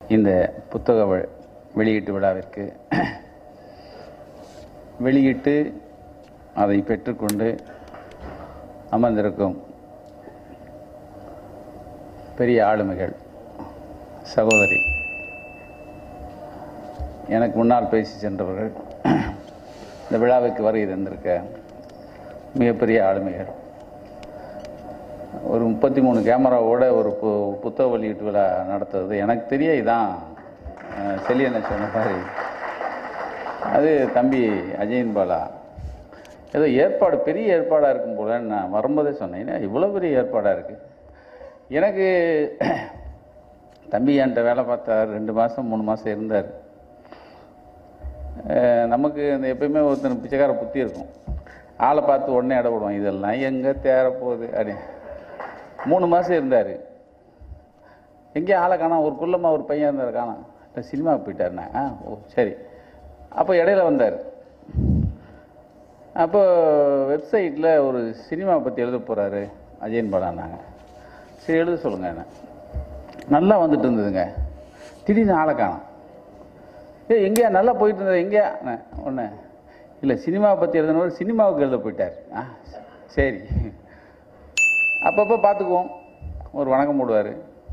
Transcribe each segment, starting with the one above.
இந்த புத்தக வெ- வெளியீட்டு விழாவிற்கு வெளியிட்டு அதை பெற்றுக்கொண்டு அமர்ந்திருக்கும் பெரிய ஆளுமைகள் சகோதரி எனக்கு முன்னால் பேசி சென்றவர்கள் இந்த விழாவுக்கு வருகை தந்திருக்க மிகப்பெரிய ஆளுமைகள் ஒரு முப்பத்தி மூணு கேமராவோட ஒரு பு புத்தக வெளியீட்டு விழா நடத்துறது எனக்கு தெரிய இதான் அஹ், செல்லியண்ண சொன்ன மாதிரி அது தம்பி அஜயன் பாலா ஏதோ ஏற்பாடு பெரிய ஏற்பாடாக இருக்கும் போல நான் வரும்போதே சொன்னேன் "என்ன இவ்வளோ பெரிய ஏற்பாடாக இருக்குது எனக்கு தம்பி என்கிட்ட வேலை பார்த்தார் ரெண்டு மாதம் மூணு மாதம் இருந்தார் அஹ் நமக்கு இந்த எப்பயுமே ஒருத்தன் பிச்சைக்கார புத்தி இருக்கும் ஆளை பார்த்து உடனே இட விடுவோம் இதெல்லாம் எங்கே தேரப்போகுது அப்படி மூணு மாதம் இருந்தார் எங்கேயும் ஆளை காணோம் ஒரு குள்ளமா ஒரு பையன் இருந்தார் காணோம் இல்லை சினிமாவுக்கு போயிட்டாருண்ணே ஆ ஓ சரி அப்போ இடையில வந்தார் அப்போ வெப்சைட்டில் ஒரு சினிமா பற்றி எழுத போகிறாரு அஜயன் பாலான்னாங்க சரி எழுத சொல்லுங்க என்ன நல்லா வந்துட்டு இருந்ததுங்க திடீர்னு ஆளை காணோம் ஏ எங்கேயா நல்லா போயிட்டு இருந்தது எங்கேயா ஒன்று இல்லை சினிமாவை பற்றி எழுதினவர் சினிமாவுக்கு எழுத போயிட்டார் ஆ சரி அப்பப்போ பார்த்துக்குவோம் ஒரு வணக்கம் போடுவார்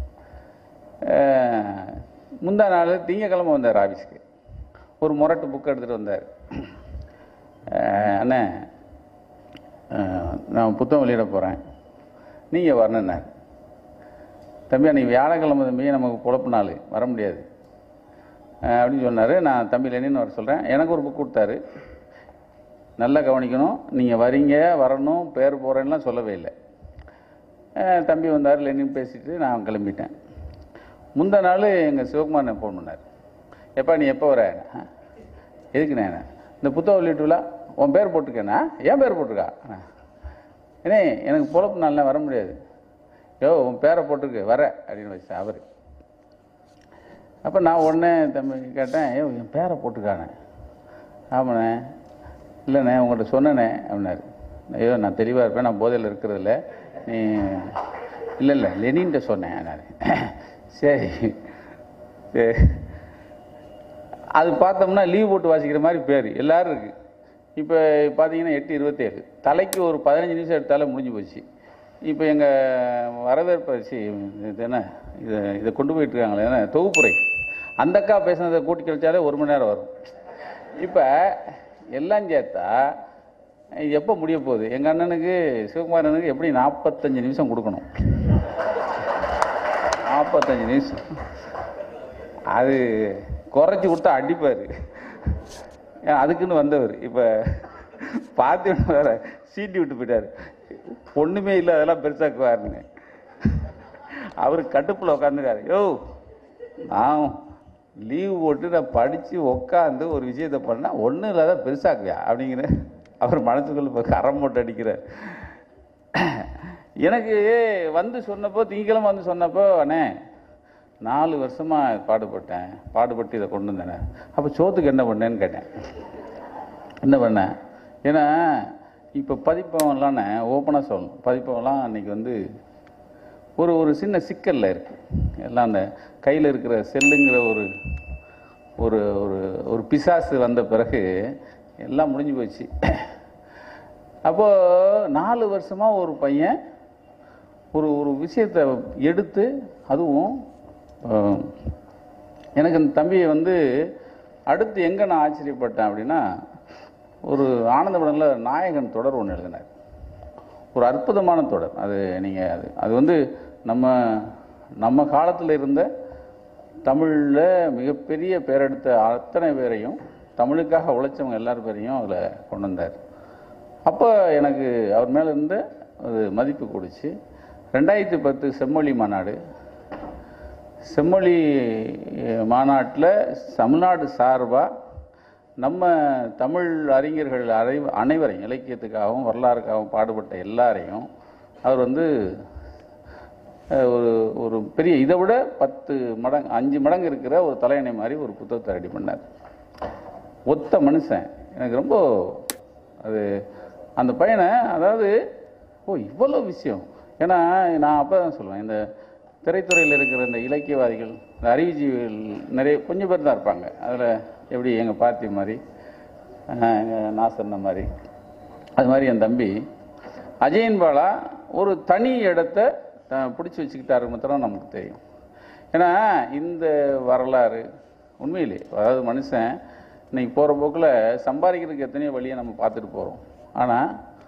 முந்தா நாள் திங்கக்கிழமை வந்தார் ஆஃபீஸ்க்கு ஒரு முரட்டு புக் எடுத்துகிட்டு வந்தார் அஹ், அண்ணே அஹ், நான் புத்தகம் வெளியிட போகிறேன் நீங்கள் வரணுன்னார் தம்பி அன்றைக்கி வியாழக்கிழமை தம்பி நமக்கு பொழப்பு நாள் வர முடியாது அஹ், அப்படின்னு சொன்னார் நான் தம்பி லெனின்னு வர சொல்கிறேன் எனக்கு ஒரு புக் கொடுத்தாரு நல்லா கவனிக்கணும் நீங்கள் வரீங்க வரணும் பேர் போகிறேன்லாம் சொல்லவே இல்லை அஹ், தம்பி வந்தார் லெனின் பேசிட்டு நான் கிளம்பிட்டேன் முந்தா நாள் எங்கள் சிவகுமார் ஃபோன் பண்ணார் எப்பா நீ எப்போ வர ஆ, எதுக்குண்ணே இந்த புத்தக வெளியீட்டு விழா உன் பேர் போட்டிருக்கேண்ணா ஏன் பேர் போட்டிருக்கா ஆ. ஏனே எனக்கு பொழப்பு நாளில் வர முடியாது யோ உன் பேரை போட்டிருக்கு வர அப்படின்னு வச்சு அவர் அப்போ நான் உடனே தம்பி கேட்டேன் ஏ என் பேரை போட்டிருக்கானே ஆமாண்ணே இல்லைண்ணே உங்கள்கிட்ட சொன்னேனே அப்படின்னாரு ஐயோ நான் தெளிவாக இருப்பேன் நான் போதையில் இருக்கிறதில்ல நீ இல்லை இல்லை லெனின்ட்ட சொன்னேன் நான் சரி சரி அது பார்த்தோம்னா லீவ் போட்டு வாசிக்கிற மாதிரி பேர் எல்லாரும் இருக்கு இப்போ பார்த்தீங்கன்னா எட்டு இருபத்தேழு தலைக்கு ஒரு பதினஞ்சு நிமிஷம் எடுத்தாலே முடிஞ்சு போச்சு இப்போ எங்கள் வரவேற்பு சி இது என்ன இதை இதை கொண்டு போயிட்டு இருக்காங்களே என்ன தொகுப்புரை அந்த அக்கா பேசுனதை கூட்டி கழிச்சாலே ஒரு மணி நேரம் வரும் இப்போ எல்லாம் சேர்த்தா இது எப்போ முடிய போகுது எங்கள் அண்ணனுக்கு சிவகுமார் அண்ணனுக்கு எப்படி நாற்பத்தஞ்சு நிமிஷம் கொடுக்கணும் நாற்பத்தஞ்சு நிமிஷம் அது குறைச்சி கொடுத்தா அடிப்பார் ஏன் அதுக்குன்னு வந்தவர் இப்போ பார்த்து வேற சீட்டி விட்டு போயிட்டார் ஒன்றுமே இல்லை அதெல்லாம் பெருசாக்குவாருங்க அவர் கட்டுப்பில் உட்காந்துக்காரு யோ நான் லீவு போட்டு நான் படித்து உட்காந்து ஒரு விஷயத்தை பண்ணால் ஒன்றும் இல்லாத பெருசாக்குவியா அப்படிங்கிற அவர் மனசுக்குள்ள இப்போ கரம் போட்டு அடிக்கிறார் எனக்கு வந்து சொன்னப்போ திங்கக்கிழமை வந்து சொன்னப்போ அண்ணே நாலு வருஷமாக பாடுபட்டேன் பாடுபட்டு இதை கொண்டு வந்தேனே அப்போ சோத்துக்கு என்ன பண்ணேன்னு கேட்டேன் என்ன பண்ணேன் ஏன்னா இப்போ பதிப்பகம்லாம்ண்ணே ஓப்பனாக சொல்லணும் பதிப்பகம்லாம் அன்றைக்கி வந்து ஒரு ஒரு சின்ன சிக்கலில் இருக்குது எல்லாம் அந்த கையில் இருக்கிற செல்லுங்கிற ஒரு ஒரு ஒரு ஒரு பிசாசு வந்த பிறகு எல்லாம் முடிஞ்சு போச்சு அப்போது நாலு வருஷமாக ஒரு பையன் ஒரு ஒரு விஷயத்தை எடுத்து அதுவும் அஹ், எனக்கு அந்த தம்பியை வந்து அடுத்து எங்கே நான் ஆச்சரியப்பட்டேன் அப்படின்னா ஒரு ஆனந்தபடனில் நாயகன் தொடர் ஒன்று எழுதினார் ஒரு அற்புதமான தொடர் அது நீங்கள் அது அது வந்து நம்ம நம்ம காலத்தில் இருந்த தமிழில் மிகப்பெரிய பேரெடுத்த அத்தனை பேரையும் தமிழுக்காக உழைச்சவங்க எல்லார் பேரையும் அதில் கொண்டு வந்தார் அப்போ எனக்கு அவர் மேலே இருந்த ஒரு மதிப்பு கொடுச்சு ரெண்டாயிரத்தி பத்து செம்மொழி மாநாடு செம்மொழி மாநாட்டில் தமிழ்நாடு சார்பாக நம்ம தமிழ் அறிஞர்கள் அனை அனைவரையும் இலக்கியத்துக்காகவும் வரலாறுக்காகவும் பாடுபட்ட எல்லாரையும் அவர் வந்து அஹ், ஒரு ஒரு பெரிய இதை விட பத்து மடங்கு அஞ்சு மடங்கு இருக்கிற ஒரு தலையணை மாதிரி ஒரு புத்தகத்தை ரெடி பண்ணார் ஒத்த மனுஷன் எனக்கு ரொம்ப அது அந்த பையனை அதாவது ஓ இவ்வளோ விஷயம் ஏன்னா நான் அப்போ தான் சொல்லுவேன் இந்த திரைத்துறையில் இருக்கிற இந்த இலக்கியவாதிகள் இந்த அறிவுஜீவிகள் நிறைய கொஞ்சம் பேர் தான் இருப்பாங்க அதில் எப்படி எங்கள் பாத்தி மாதிரி எங்கள் நாசன்ன மாதிரி அது மாதிரி என் தம்பி அஜயன் பாலா ஒரு தனி இடத்த பிடிச்சி வச்சுக்கிட்டாரு மாத்திரம் நமக்கு தெரியும் ஏன்னா இந்த வரலாறு உண்மையிலே அதாவது மனுஷன் இன்னைக்கு போகிற போக்கில் சம்பாதிக்கிறதுக்கு எத்தனையோ வழியை நம்ம பார்த்துட்டு போகிறோம் ஆனால்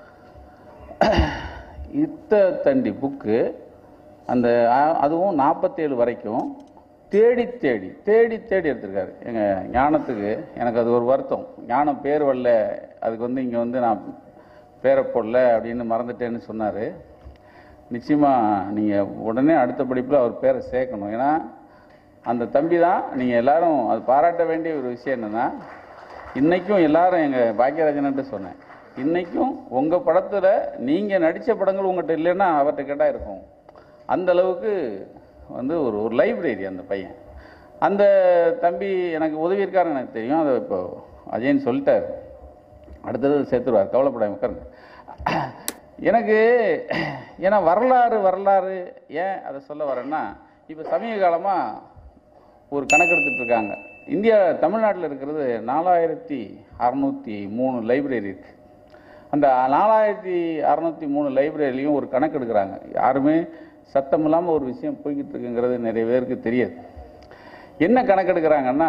இத்த தண்டி புக்கு அந்த அ- அதுவும் நாற்பத்தேழு வரைக்கும் தேடி தேடி தேடி தேடி எடுத்திருக்காரு எங்கள் ஞானத்துக்கு எனக்கு அது ஒரு வருத்தம் ஞானம் பேர் வரல அதுக்கு வந்து இங்கே வந்து நான் பேரை போடல அப்படின்னு மறந்துட்டேன்னு சொன்னார் நிச்சயமாக நீங்கள் உடனே அடுத்த படிப்பில் அவர் பேரை சேர்க்கணும் ஏன்னா அந்த தம்பி தான் நீங்கள் எல்லாரும் அது பாராட்ட வேண்டிய ஒரு விஷயம் என்னென்னா இன்னைக்கும் எல்லாரும் எங்கள் பாக்கியராஜன்ட்டு சொன்னேன் இன்னைக்கும் உங்கள் படத்தில் நீங்கள் நடித்த படங்கள் உங்கள்கிட்ட இல்லைன்னா அவர்கிட்ட கேட்டால் இருக்கும் அந்த அளவுக்கு வந்து ஒரு ஒரு லைப்ரரி அந்த பையன் அந்த தம்பி எனக்கு உதவி இருக்காருன்னு எனக்கு தெரியும் அதை இப்போ அஜயன் சொல்லிட்டார் அடுத்தது சேர்த்துருவார் கவலைப்படாம உட்காருங்க எனக்கு ஏன்னா வரலாறு வரலாறு ஏன் அதை சொல்ல வரேன்னா இப்போ சமீப காலமாக ஒரு கணக்கெடுத்துட்டு இருக்காங்க இந்தியா தமிழ்நாட்டில் இருக்கிறது நாலாயிரத்தி அறநூற்றி மூணு லைப்ரரி இருக்கு அந்த நாலாயிரத்தி அறநூற்றி மூணு லைப்ரரிலையும் ஒரு கணக்கு எடுக்கிறாங்க யாருமே சத்தம் இல்லாமல் ஒரு விஷயம் போய்கிட்டு இருக்குங்கிறது நிறைய பேருக்கு தெரியாது என்ன கணக்கெடுக்கிறாங்கன்னா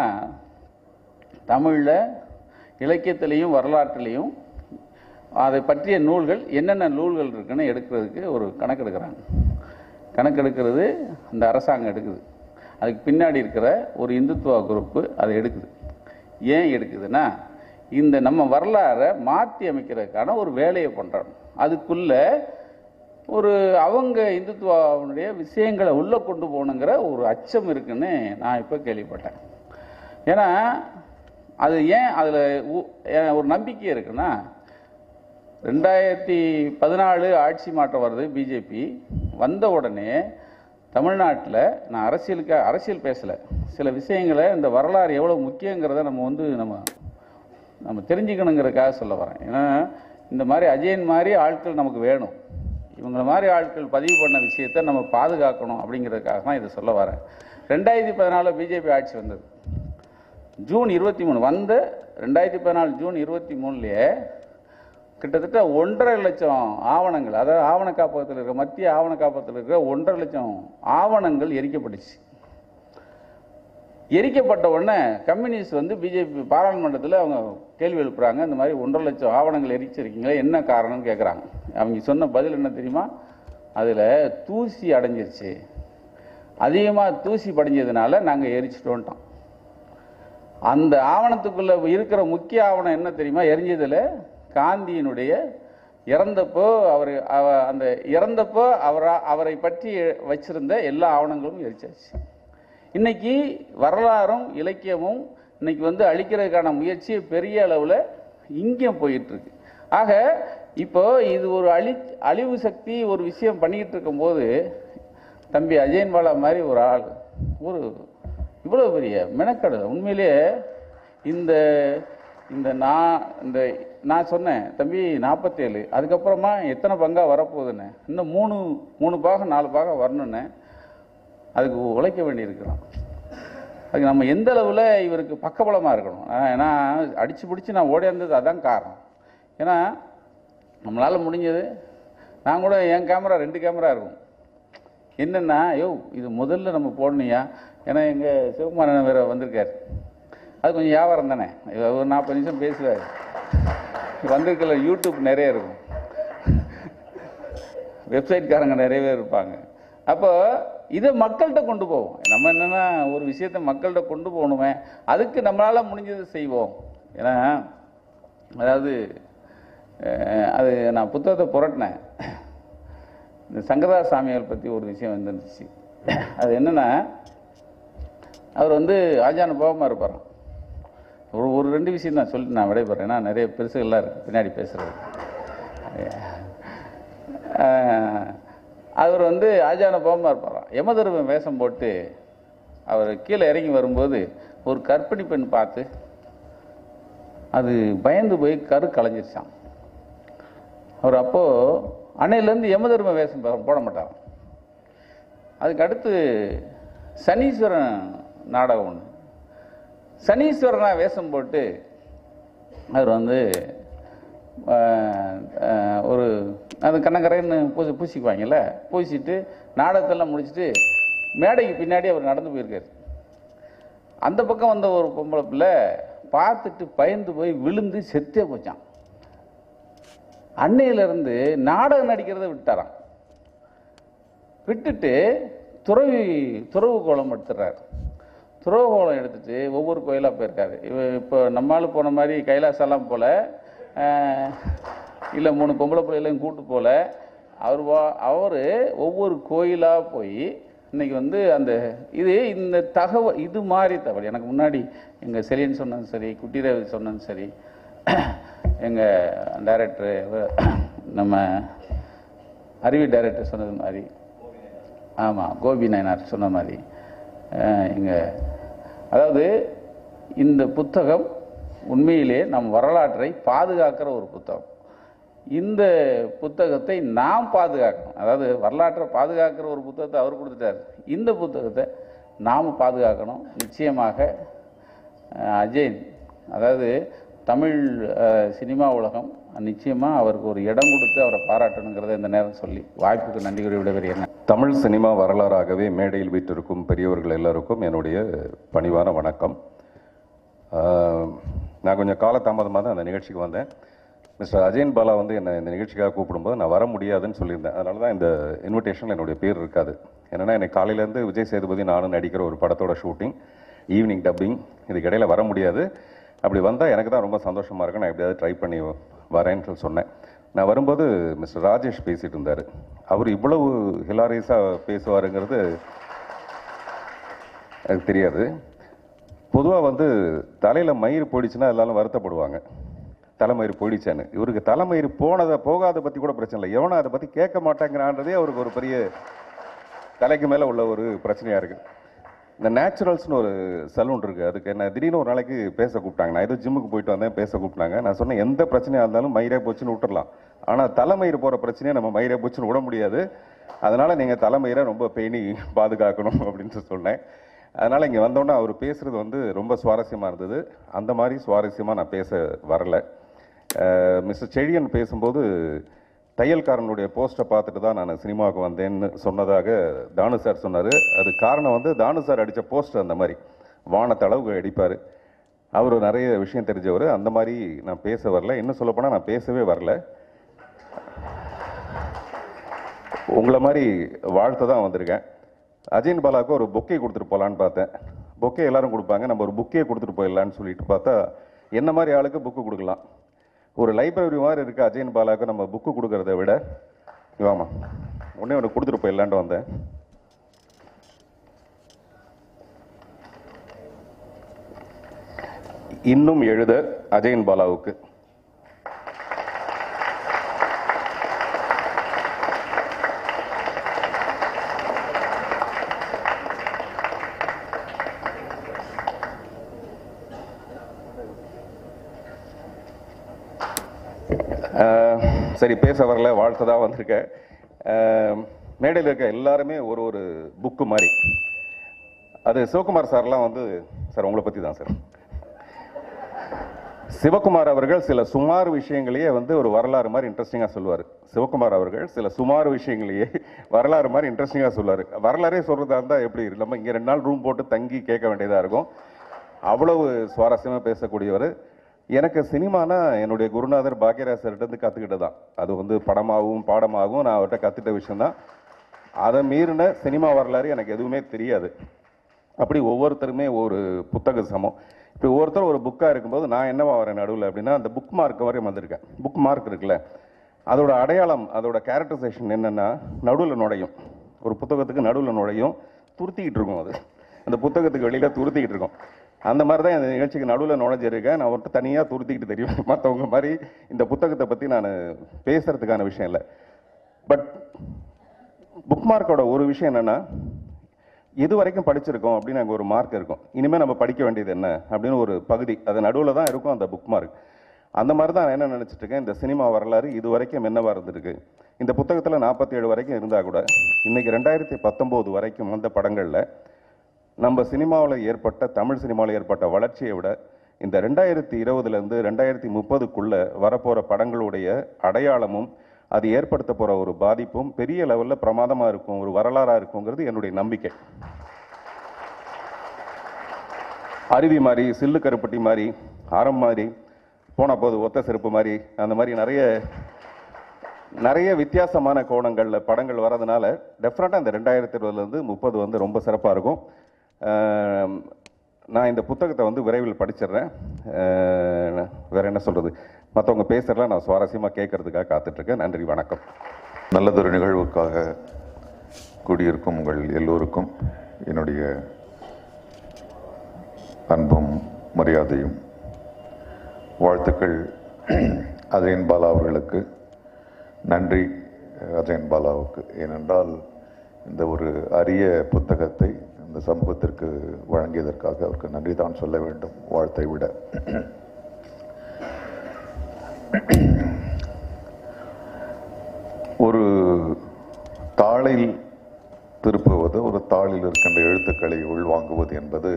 தமிழில் இலக்கியத்திலையும் வரலாற்றிலையும் அதை பற்றிய நூல்கள் என்னென்ன நூல்கள் இருக்குன்னு எடுக்கிறதுக்கு ஒரு கணக்கு எடுக்கிறாங்க கணக்கு எடுக்கிறது அந்த அரசாங்கம் எடுக்குது அதுக்கு பின்னாடி இருக்கிற ஒரு இந்துத்துவ குரூப்பு அதை எடுக்குது ஏன் எடுக்குதுன்னா இந்த நம்ம வரலாறை மாற்றி அமைக்கிறதுக்கான ஒரு வேலையை பண்ணுறாங்க அதுக்குள்ள ஒரு அவங்க இந்துத்துவாவுடைய விஷயங்களை உள்ளே கொண்டு போகணுங்கிற ஒரு அச்சம் இருக்குன்னு நான் இப்போ கேள்விப்பட்டேன் ஏன்னா அது ஏன் அதில் ஒரு நம்பிக்கை இருக்குன்னா ரெண்டாயிரத்தி பதினாலு ஆட்சி மாற்றம் வருது பிஜேபி வந்த உடனே தமிழ்நாட்டில் நான் அரசியலுக்கு அரசியல் பேசலை சில விஷயங்களை இந்த வரலாறு எவ்வளோ முக்கியங்கிறத நம்ம வந்து நம்ம நம்ம தெரிஞ்சுக்கணுங்கிறதுக்காக சொல்ல வரேன் ஏன்னா இந்த மாதிரி அஜயன் மாதிரி ஆட்கள் நமக்கு வேணும் இவங்கள மாதிரி ஆட்கள் பதிவு பண்ண விஷயத்தை நம்ம பாதுகாக்கணும் அப்படிங்கிறதுக்காக தான் இதை சொல்ல வரேன் ரெண்டாயிரத்தி பதினாலில் பிஜேபி ஆட்சி வந்தது ஜூன் இருபத்தி மூணு வந்த ரெண்டாயிரத்தி பதினாலு ஜூன் இருபத்தி மூணுலேயே கிட்டத்தட்ட ஒன்றரை லட்சம் ஆவணங்கள் அதாவது ஆவண காப்பகத்தில் இருக்கிற மத்திய ஆவண காப்பகத்தில் இருக்கிற ஒன்றரை லட்சம் ஆவணங்கள் எரிக்கப்பட்டுச்சு எரிக்கப்பட்ட உடனே கம்யூனிஸ்ட் வந்து பிஜேபி பாராளுமன்றத்தில் அவங்க கேள்வி எழுப்புறாங்க இந்த மாதிரி ஒன்றரை லட்சம் ஆவணங்கள் எரிச்சிருக்கீங்களே என்ன காரணம்னு கேட்குறாங்க அவங்க சொன்ன பதில் என்ன தெரியுமா அதில் தூசி அடைஞ்சிருச்சு அதிகமாக தூசி படிஞ்சதுனால நாங்கள் எரிச்சிட்டோன்ட்டோம் அந்த ஆவணத்துக்குள்ள இருக்கிற முக்கிய ஆவணம் என்ன தெரியுமா எரிஞ்சதில் காந்தியினுடைய இறந்தப்போ அவர் அவ- அந்த இறந்தப்போ அவரா அவரை பற்றி வச்சிருந்த எல்லா ஆவணங்களும் எரிச்சாச்சு இன்னைக்கு வரலாறும் இலக்கியமும் இன்னைக்கு வந்து அழிக்கிறதுக்கான முயற்சி பெரிய அளவில் இங்கேயும் போயிட்டு இருக்கு ஆக இப்போ இது ஒரு அழி அழிவு சக்தி ஒரு விஷயம் பண்ணிக்கிட்டு இருக்கும்போது தம்பி அஜயன் பாலா மாதிரி ஒரு ஆள் ஒரு இவ்வளோ பெரிய மெனக்கடல் உண்மையிலேயே இந்த இந்த நான் இந்த நான் சொன்னேன் தம்பி நாற்பத்தேழு அதுக்கப்புறமா எத்தனை பங்காக வரப்போகுதுன்னு இன்னும் மூணு மூணு பாகம் நாலு பாகம் வரணுன்னு அதுக்கு உழைக்க வேண்டியிருக்கிறோம் அதுக்கு நம்ம எந்த அளவில் இவருக்கு பக்கபலமாக இருக்கணும் ஆஹ் ஏன்னா அடித்து பிடிச்சி நான் ஓடியாந்தது அதான் காரணம் ஏன்னா நம்மளால் முடிஞ்சது நான் கூட என் கேமரா ரெண்டு கேமரா இருக்கும் என்னென்னா யோ இது முதல்ல நம்ம போடணுயா ஏன்னா எங்கள் சிவகுமாரன் வேற வந்திருக்காரு அது கொஞ்சம் வியாபாரம் தானே இவர் ஒரு நாற்பது நிமிஷம் பேசுவார் வந்திருக்கல யூடியூப் நிறைய இருக்கும் வெப்சைட்காரங்க நிறைய பேர் இருப்பாங்க அப்போ இதை மக்கள்கிட்ட கொண்டு போவோம் நம்ம என்னன்னா ஒரு விஷயத்தை மக்கள்கிட்ட கொண்டு போகணுமே அதுக்கு நம்மளால முடிஞ்சது செய்வோம் ஏன்னா அதாவது அஹ், அது நான் புத்தகத்தை புரட்டினேன் இந்த சங்கரதாஸ் சாமியார் பற்றி ஒரு விஷயம் வந்துருந்துச்சு அது என்னன்னா அவர் வந்து ஆஜான பாவமாக இருப்பாராம் ஒரு ஒரு ரெண்டு விஷயம் தான் சொல்லிட்டு நான் விடைபெறேன் ஏன்னா நிறைய பெருசுகள்லாம் இருக்கு பின்னாடி பேசுறது ஆஹ், அவர் வந்து ஆஜான பாவமாக இருப்பாராம் யமதர்மன் வேஷம் போட்டு அவர் கீழே இறங்கி வரும்போது ஒரு கர்ப்பிணி பெண் பார்த்து அது பயந்து போய் கரு கலைஞ்சிருச்சான் அவர் அப்போ அன்னையிலேருந்து யமதர்ம வேஷம் போ- போட மாட்டார் அதுக்கு அடுத்து சனீஸ்வரன் நாடகம் ஒன்று சனீஸ்வரனா வேஷம் போட்டு அவர் வந்து ஆஹ், ஆஹ், ஒரு அது கண்ணக்கரைன்னு பூசி பூசிக்குவாங்கல்ல பூசிட்டு நாடகத்தெல்லாம் முடிச்சுட்டு மேடைக்கு பின்னாடி அவர் நடந்து போயிருக்காரு அந்த பக்கம் வந்த ஒரு பொம்பளை பிள்ளை பார்த்துட்டு பயந்து போய் விழுந்து செத்தே போச்சான் அன்னையிலிருந்து நாடகம் நடிக்கிறத விட்டாராம் விட்டுட்டு துறவி துறவு கோலம் எடுத்துடுறாரு துறவு கோலம் எடுத்துட்டு ஒவ்வொரு கோயிலாக போயிருக்காரு இவ இப்போ நம்மால் போன மாதிரி கைலாசெல்லாம் போல இல்லை மூணு பொம்பளை பிள்ளைகளையும் கூட்டு போல அவர் அவர் ஒவ்வொரு கோயிலாக போய் இன்னைக்கு வந்து அந்த இது இந்த தகவல் இது மாதிரி தகவல் எனக்கு முன்னாடி எங்கள் செலியன் சொன்னதும் சரி குட்டிரவி சொன்னதும் சரி எங்கள் டைரக்டரு நம்ம அறிவி டைரக்டர் சொன்னது மாதிரி ஆமாம் கோபி நாயனார் சொன்ன மாதிரி எங்கள் அதாவது இந்த புத்தகம் உண்மையிலே நம் வரலாற்றை பாதுகாக்கிற ஒரு புத்தகம் இந்த புத்தகத்தை நாம் பாதுகாக்கணும் அதாவது வரலாற்றை பாதுகாக்கிற ஒரு புத்தகத்தை அவர் கொடுத்துட்டார் இந்த புத்தகத்தை நாம் பாதுகாக்கணும் நிச்சயமாக அஹ், அஜய் அதாவது தமிழ் அஹ், சினிமா உலகம் நிச்சயமாக அவருக்கு ஒரு இடம் கொடுத்து அவரை பாராட்டணுங்கிறத இந்த நேரம் சொல்லி வாய்ப்புக்கு நன்றி கூறி விடைபெறுகிறேன் தமிழ் சினிமா வரலாறாகவே மேடையில் வீற்றிருக்கும் பெரியவர்கள் எல்லாருக்கும் என்னுடைய பணிவான வணக்கம் ஆஹ், நான் கொஞ்சம் காலதாமதமாக தான் அந்த நிகழ்ச்சிக்கு வந்தேன் மிஸ்டர் அஜயன் பாலா வந்து என்னை இந்த நிகழ்ச்சிக்காக கூப்பிடும்போது நான் வர முடியாதுன்னு சொல்லியிருந்தேன் அதனால தான் இந்த இன்விடேஷனில் என்னுடைய பேர் இருக்காது என்னென்னா எனக்கு காலையிலேருந்து விஜய் சேதுபதி நானும் நடிக்கிற ஒரு படத்தோட ஷூட்டிங் ஈவினிங் டப்பிங் இதுக்கு இடையில வர முடியாது அப்படி வந்தால் எனக்கு தான் ரொம்ப சந்தோஷமாக இருக்கும் நான் எப்படியாவது ட்ரை பண்ணி வரேன்னு சொல்லி சொன்னேன் நான் வரும்போது மிஸ்டர் ராஜேஷ் பேசிட்டு இருந்தார் அவர் இவ்வளவு ஹிலாரியஸாக பேசுவாருங்கிறது எனக்கு தெரியாது பொதுவாக வந்து தலையில் மயிர் போயிடுச்சுன்னா எல்லாரும் வருத்தப்படுவாங்க தலைமயிர் போயிடுச்சான்னு இவருக்கு தலைமயிர் போனதை போகாத பற்றி கூட பிரச்சனை இல்லை எவனும் அதை பற்றி கேட்க மாட்டேங்கிறான்றதே அவருக்கு ஒரு பெரிய தலைக்கு மேலே உள்ள ஒரு பிரச்சனையாக இருக்குது இந்த நேச்சுரல்ஸ்னு ஒரு சலூன் இருக்குது அதுக்கு என்ன திடீர்னு ஒரு நாளைக்கு பேச கூப்பிட்டாங்க நான் ஏதோ ஜிம்முக்கு போயிட்டு வந்தேன் பேச கூப்பிட்டாங்க நான் சொன்னேன் எந்த பிரச்சனையாக இருந்தாலும் மயிரே போச்சுன்னு விட்டுறலாம் ஆனால் தலைமயிர் போகிற பிரச்சனையை நம்ம மயிரே போச்சுன்னு விட முடியாது அதனால் நீங்கள் தலைமயிரை ரொம்ப பேணி பாதுகாக்கணும் அப்படின்னு சொன்னேன் அதனால் இங்கே வந்தோடனே அவர் பேசுகிறது வந்து ரொம்ப சுவாரஸ்யமாக இருந்தது அந்த மாதிரி சுவாரஸ்யமாக நான் பேச வரல மிஸ்டர் செழியன் பேசும்போது தையல்காரனுடைய போஸ்ட்டை பார்த்துட்டு தான் நான் சினிமாவுக்கு வந்தேன்னு சொன்னதாக தானு சார் சொன்னார் அது காரணம் வந்து தானு சார் அடித்த போஸ்டர் அந்த மாதிரி வானத்தளவுக்கு அடிப்பார் அவர் நிறைய விஷயம் தெரிஞ்சவர் அந்த மாதிரி நான் பேச வரல இன்னும் சொல்லப்போனால் நான் பேசவே வரல உங்களை மாதிரி வாழ்த்து தான் வந்திருக்கேன் அஜயன் பாலாவுக்கு ஒரு பொக்கே கொடுத்துட்டு போகலான்னு பார்த்தேன் பொக்கே எல்லாரும் கொடுப்பாங்க நம்ம ஒரு புக்கே கொடுத்துட்டு போயிடலான்னு சொல்லிட்டு பார்த்தா என்ன மாதிரி ஆளுக்கு புக்கு கொடுக்கலாம் ஒரு லைப்ரரி மாதிரி இருக்க அஜயன் பாலாவுக்கு நம்ம புக்கு கொடுக்கறத விட வாமா உடனே ஒன்று கொடுத்துட்டு போயிடலான்ட்டு வந்தேன் இன்னும் எழுத அஜயன் பாலாவுக்கு ஆஹ் சரி பேச வரல வாழ்த்து தான் வந்திருக்கேன் ஆஹ் மேடையில் இருக்க எல்லாருமே ஒரு ஒரு புக்கு மாதிரி அது சிவகுமார் சார்லாம் வந்து சார் உங்களை பற்றி தான் சார் சிவகுமார் அவர்கள் சில சுமார் விஷயங்களையே வந்து ஒரு வரலாறு மாதிரி இன்ட்ரெஸ்டிங்காக சொல்லுவார் சிவகுமார் அவர்கள் சில சுமார் விஷயங்களையே வரலாறு மாதிரி இன்ட்ரெஸ்டிங்காக சொல்லுவார் வரலாறே சொல்கிறதா இருந்தால் எப்படி நம்ம இங்கே ரெண்டு நாள் ரூம் போட்டு தங்கி கேட்க வேண்டியதாக இருக்கும் அவ்வளவு சுவாரஸ்யமாக பேசக்கூடியவர் எனக்கு சினிமானா என்னுடைய குருநாதர் பாக்யராஜர்கிட்ட கற்றுக்கிட்டு தான் அது வந்து படமாகவும் பாடமாகவும் நான் அவர்கிட்ட கற்றுட்ட விஷயம்தான் அதை மீறின சினிமா வரலாறு எனக்கு எதுவுமே தெரியாது அப்படி ஒவ்வொருத்தருமே ஒரு புத்தக சமம் இப்போ ஒவ்வொருத்தரும் ஒரு புக்காக இருக்கும்போது நான் என்னவா வரேன் நடுவில் அப்படின்னா அந்த புக் மார்க் வரையும் வந்திருக்கேன் புக் மார்க் இருக்குல்ல அதோட அடையாளம் அதோட கேரக்டரைசேஷன் என்னென்னா நடுவில் நுழையும் ஒரு புத்தகத்துக்கு நடுவில் நுழையும் துருத்திக்கிட்டு இருக்கும் அது அந்த புத்தகத்துக்கு வெளியில் துருத்திக்கிட்டு இருக்கும் அந்த மாதிரி தான் இந்த நிகழ்ச்சிக்கு நடுவில் நுழைஞ்சிருக்கேன் நான் அவர்கிட்ட தனியாக துருத்திக்கிட்டு தெரியும் மற்றவங்க மாதிரி இந்த புத்தகத்தை பற்றி நான் பேசுறதுக்கான விஷயம் இல்லை பட் புக் மார்க்கோட ஒரு விஷயம் என்னென்னா எது வரைக்கும் படிச்சிருக்கோம் அப்படின்னு அங்கே ஒரு மார்க் இருக்கும் இனிமேல் நம்ம படிக்க வேண்டியது என்ன அப்படின்னு ஒரு பகுதி அது நடுவில் தான் இருக்கும் அந்த புக் மார்க் அந்த மாதிரி தான் நான் என்ன நினச்சிட்டு இருக்கேன் இந்த சினிமா வரலாறு இது வரைக்கும் என்னவா இருந்திருக்கு இந்த புத்தகத்தில் நாற்பத்தி ஏழு வரைக்கும் இருந்தால் கூட இன்னைக்கு ரெண்டாயிரத்தி பத்தொம்போது வரைக்கும் வந்த படங்களில் நம்ம சினிமாவில் ஏற்பட்ட தமிழ் சினிமாவில் ஏற்பட்ட வளர்ச்சியை விட இந்த ரெண்டாயிரத்தி இருபதுலேருந்து ரெண்டாயிரத்தி முப்பதுக்குள்ள வரப்போகிற படங்களுடைய அடையாளமும் அது ஏற்படுத்த போகிற ஒரு பாதிப்பும் பெரிய லெவலில் பிரமாதமாக இருக்கும் ஒரு வரலாறாக இருக்குங்கிறது என்னுடைய நம்பிக்கை அருவி மாதிரி சில்லு கருப்பட்டி மாதிரி ஆரம் மாதிரி போன போது ஒத்த செருப்பு மாதிரி அந்த மாதிரி நிறைய நிறைய வித்தியாசமான கோணங்களில் படங்கள் வரதுனால டெஃபினட்டாக இந்த ரெண்டாயிரத்தி இருபதுலேருந்து முப்பது வந்து ரொம்ப சிறப்பாக இருக்கும் அஹ் நான் இந்த புத்தகத்தை வந்து விரைவில் படிச்சிடுறேன் அஹ் வேற என்ன சொல்கிறது மற்றவங்க பேசுறதுலாம் நான் சுவாரஸ்யமாக கேட்கறதுக்காக காத்துட்ருக்கேன் நன்றி வணக்கம் நல்லதொரு நிகழ்வுக்காக கூடியிருக்கும் உங்கள் எல்லோருக்கும் என்னுடைய அன்பும் மரியாதையும் வாழ்த்துக்கள் அஜயன் பாலா அவர்களுக்கு நன்றி அஜயன் பாலாவுக்கு ஏனென்றால் இந்த ஒரு அரிய புத்தகத்தை இந்த சமூகத்திற்கு வழங்கியதற்காக அவருக்கு நன்றி தான் சொல்ல வேண்டும் வாழ்த்தை விட ஒரு தாளில் திருப்புவது ஒரு தாளில் இருக்கின்ற எழுத்துக்களை உள்வாங்குவது என்பது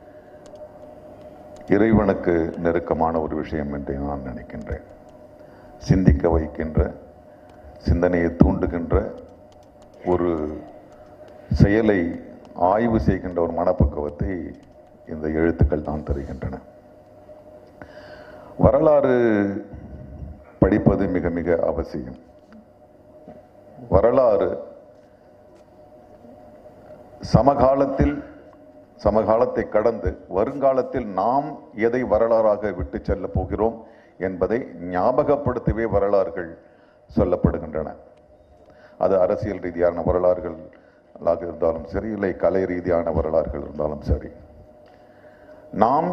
இறைவனுக்கு நெருக்கமான ஒரு விஷயம் என்று நான் நினைக்கின்றேன் சிந்திக்க வைக்கின்ற சிந்தனையை தூண்டுகின்ற ஒரு செயலை ஆய்வு செய்கின்ற ஒரு மனப்பக்குவத்தை இந்த எழுத்துக்கள் தான் தருகின்றன வரலாறு படிப்பது மிக மிக அவசியம் வரலாறு சமகாலத்தில் சமகாலத்தை கடந்து வருங்காலத்தில் நாம் எதை வரலாறாக விட்டு செல்ல போகிறோம் என்பதை ஞாபகப்படுத்தவே வரலாறுகள் சொல்லப்படுகின்றன அது அரசியல் ரீதியான வரலாறுகளாக இருந்தாலும் சரி இல்லை கலை ரீதியான வரலாறுகள் இருந்தாலும் சரி நாம்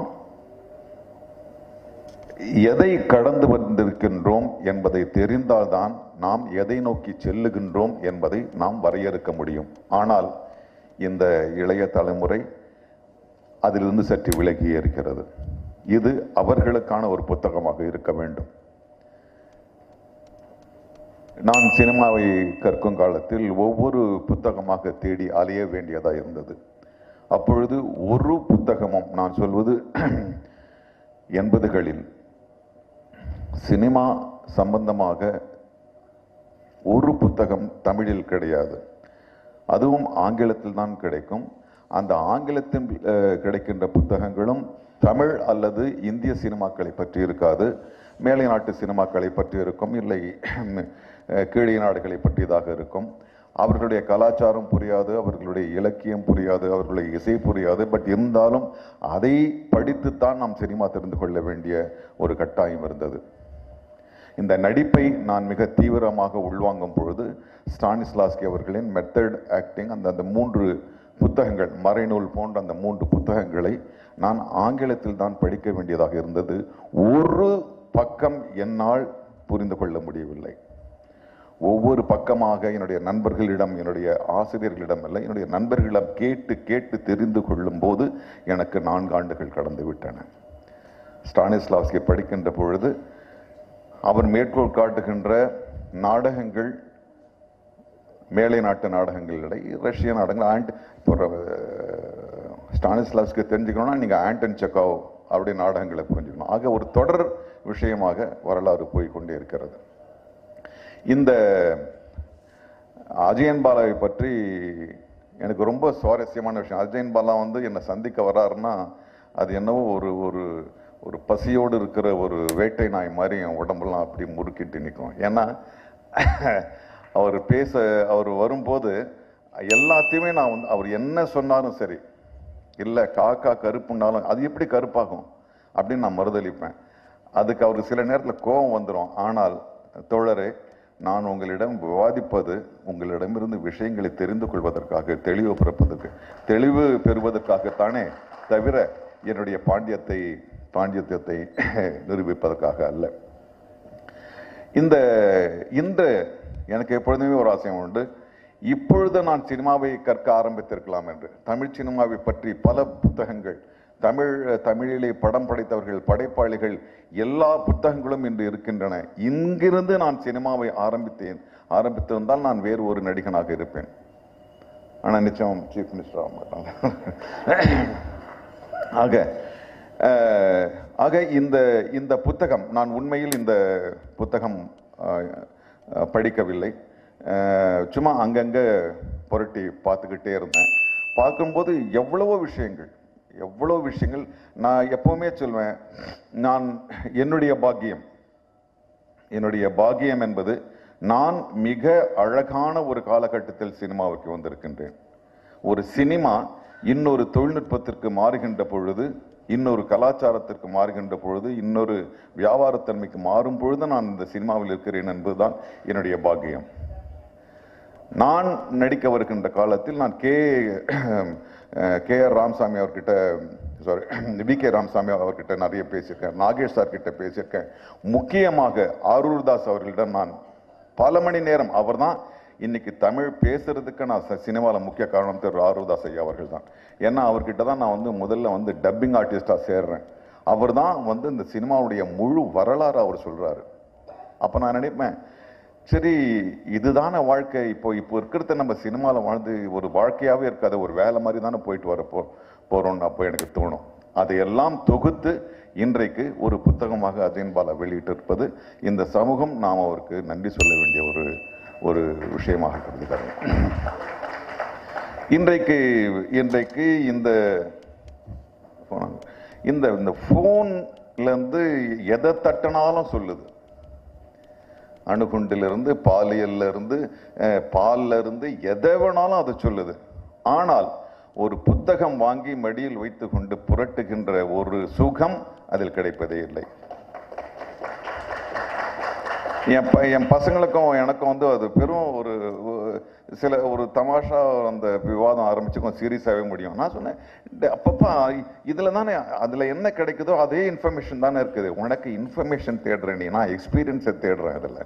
எதை கடந்து வந்திருக்கின்றோம் என்பதை தெரிந்தால்தான் நாம் எதை நோக்கி செல்லுகின்றோம் என்பதை நாம் வரையறுக்க முடியும் ஆனால் இந்த இளைய தலைமுறை அதிலிருந்து சற்று விலகி இருக்கிறது இது அவர்களுக்கான ஒரு புத்தகமாக இருக்க வேண்டும் நான் சினிமாவை கற்கும் காலத்தில் ஒவ்வொரு புத்தகமாக தேடி அலைய வேண்டியதா இருந்தது அப்பொழுது ஒரு புத்தகமும் நான் சொல்வது எண்பதுகளில் சினிமா சம்பந்தமாக ஒரு புத்தகம் தமிழில் கிடையாது அதுவும் ஆங்கிலத்தில் தான் கிடைக்கும் அந்த ஆங்கிலத்தில் அஹ், கிடைக்கின்ற புத்தகங்களும் தமிழ் அல்லது இந்திய சினிமாக்களை பற்றி இருக்காது மேலை நாட்டு சினிமாக்களை பற்றி இருக்கும் இல்லை அஹ், கீழே நாடுகளை பற்றியதாக இருக்கும் அவர்களுடைய கலாச்சாரம் புரியாது அவர்களுடைய இலக்கியம் புரியாது அவர்களுடைய இசை புரியாது பட் இருந்தாலும் அதை படித்துத்தான் நாம் சினிமா தெரிந்து கொள்ள வேண்டிய ஒரு கட்டாயம் இருந்தது இந்த நடிப்பை நான் மிக தீவிரமாக உள்வாங்கும் பொழுது ஸ்டானிஸ்லாஸ்கி அவர்களின் மெத்தட் ஆக்டிங் அந்த அந்த மூன்று புத்தகங்கள் மறைநூல் போன்ற அந்த மூன்று புத்தகங்களை நான் ஆங்கிலத்தில் தான் படிக்க வேண்டியதாக இருந்தது ஒரு பக்கம் என்னால் புரிந்து கொள்ள முடியவில்லை ஒவ்வொரு பக்கமாக என்னுடைய நண்பர்களிடம் என்னுடைய ஆசிரியர்களிடம் அல்ல என்னுடைய நண்பர்களிடம் கேட்டு கேட்டு தெரிந்து கொள்ளும் போது எனக்கு நான்கு ஆண்டுகள் கடந்து விட்டன ஸ்டானிஸ்லாஸ்கி படிக்கின்ற பொழுது அவர் மேற்கோள் காட்டுகின்ற நாடகங்கள் மேலை நாட்டு நாடகங்கள் இல்லை ரஷ்ய நாடகங்கள் ஆண்ட் இப்போ அஹ், ஸ்டானிஸ்லாஸ்க்கு தெரிஞ்சுக்கணும்னா நீங்கள் ஆண்டன் செக்காவ் அப்படி நாடகங்களை புரிஞ்சுக்கணும் ஆக ஒரு தொடர் விஷயமாக வரலாறு போய் கொண்டே இருக்கிறது இந்த அஜயன் பாலாவை பற்றி எனக்கு ரொம்ப சுவாரஸ்யமான விஷயம் அஜயன் பாலா வந்து என்னை சந்திக்க வர்றாருன்னா அது என்னவோ ஒரு ஒரு ஒரு பசியோடு இருக்கிற ஒரு வேட்டை நாய் மாதிரி என் உடம்பெல்லாம் அப்படி முறுக்கிட்டு நிற்கும் ஏன்னா அவர் பேச அவர் வரும்போது எல்லாத்தையுமே நான் வந்து அவர் என்ன சொன்னாலும் சரி இல்லை காக்கா கருப்புன்னாலும் அது எப்படி கருப்பாகும் அப்படின்னு நான் மறுதளிப்பேன் அதுக்கு அவர் சில நேரத்தில் கோபம் வந்துடும் ஆனால் தோழரே நான் உங்களிடம் விவாதிப்பது உங்களிடமிருந்து விஷயங்களை தெரிந்து கொள்வதற்காக தெளிவு பிறப்பதற்கு தெளிவு பெறுவதற்காகத்தானே தவிர என்னுடைய பாண்டியத்தை பாண்டியத்தை நிரூபிப்பதற்காக அல்ல இந்த இந்த எனக்கு எப்பொழுதுமே ஒரு ஆசையம் உண்டு இப்பொழுது நான் சினிமாவை கற்க ஆரம்பித்திருக்கலாம் என்று தமிழ் சினிமாவை பற்றி பல புத்தகங்கள் தமிழ் தமிழிலே படம் படைத்தவர்கள் படைப்பாளிகள் எல்லா புத்தகங்களும் இன்று இருக்கின்றன இங்கிருந்து நான் சினிமாவை ஆரம்பித்தேன் ஆரம்பித்திருந்தால் நான் வேறு ஒரு நடிகனாக இருப்பேன் ஆனா நிச்சயம் சீஃப் மினிஸ்டர் ஆக மாட்டாங்க ஆக அஹ், ஆக இந்த இந்த புத்தகம் நான் உண்மையில் இந்த புத்தகம் அஹ், அஹ், படிக்கவில்லை அஹ், சும்மா அங்கங்க புரட்டி பார்த்துக்கிட்டே இருந்தேன் பார்க்கும்போது எவ்வளவோ விஷயங்கள் எவ்வளோ விஷயங்கள் நான் எப்பவுமே சொல்வேன் நான் என்னுடைய பாக்கியம் என்னுடைய பாக்கியம் என்பது நான் மிக அழகான ஒரு காலகட்டத்தில் சினிமாவுக்கு வந்திருக்கின்றேன் ஒரு சினிமா இன்னொரு தொழில்நுட்பத்திற்கு மாறுகின்ற பொழுது இன்னொரு கலாச்சாரத்திற்கு மாறுகின்ற பொழுது இன்னொரு வியாபாரத்தன்மைக்கு மாறும் பொழுது நான் இந்த சினிமாவில் இருக்கிறேன் என்பதுதான் என்னுடைய பாக்கியம் நான் நடிக்க வருகின்ற காலத்தில் நான் கே கே ஆர் ராமசாமி அவர்கிட்ட சாரி வி கே ராமசாமி அவர்கிட்ட நிறைய பேசியிருக்கேன் நாகேஷ் சார் கிட்ட பேசியிருக்கேன் முக்கியமாக ஆரூர்தாஸ் அவர்களிடம் நான் பல மணி நேரம் அவர்தான் இன்னைக்கு தமிழ் பேசுறதுக்கு நான் சினிமாவில் முக்கிய காரணம் திரு ஆரூர்தாஸ் ஐயா அவர்கள் தான் ஏன்னா அவர்கிட்ட தான் நான் வந்து முதல்ல வந்து டப்பிங் ஆர்டிஸ்டாக சேர்றேன் அவர் தான் வந்து இந்த சினிமாவுடைய முழு வரலாறு அவர் சொல்றாரு அப்போ நான் நினைப்பேன் சரி இதுதானே வாழ்க்கை இப்போ இப்போ இருக்கிறத நம்ம சினிமாவில் வாழ்ந்து ஒரு வாழ்க்கையாகவே இருக்காது ஒரு வேலை மாதிரி தானே போயிட்டு வர போ போகிறோம்னு அப்போ எனக்கு தோணும் அதையெல்லாம் தொகுத்து இன்றைக்கு ஒரு புத்தகமாக அஜயன் பாலா வெளியிட்டிருப்பது இந்த சமூகம் நாம் அவருக்கு நன்றி சொல்ல வேண்டிய ஒரு ஒரு விஷயமாக கருதுகிறேன் இன்றைக்கு இன்றைக்கு இந்த போனாங்க. இந்த இந்த ஃபோன்லேருந்து எதை தட்டினாலும் சொல்லுது அணுகுண்டிலிருந்து பாலியல்ல இருந்து அஹ், பால்ல இருந்து எதை வேணாலும் அது சொல்லுது ஆனால் ஒரு புத்தகம் வாங்கி மடியில் வைத்துக்கொண்டு புரட்டுகின்ற ஒரு சுகம் அதில் கிடைப்பதே இல்லை என் ப என் பசங்களுக்கும் எனக்கும் வந்து அது பெரும் ஒரு ஒரு- சில ஒரு தமாஷா அந்த விவாதம் ஆரம்பிச்சுக்கும் சீரியஸாகவே முடியும் நான் சொன்னேன் "டே, அப்பப்பா இதில் தானே அதில் என்ன கிடைக்குதோ அதே இன்ஃபர்மேஷன் தானே இருக்குது உனக்கு இன்ஃபர்மேஷன் தேடுற நீ நான் எக்ஸ்பீரியன்ஸை தேடுறேன் அதில்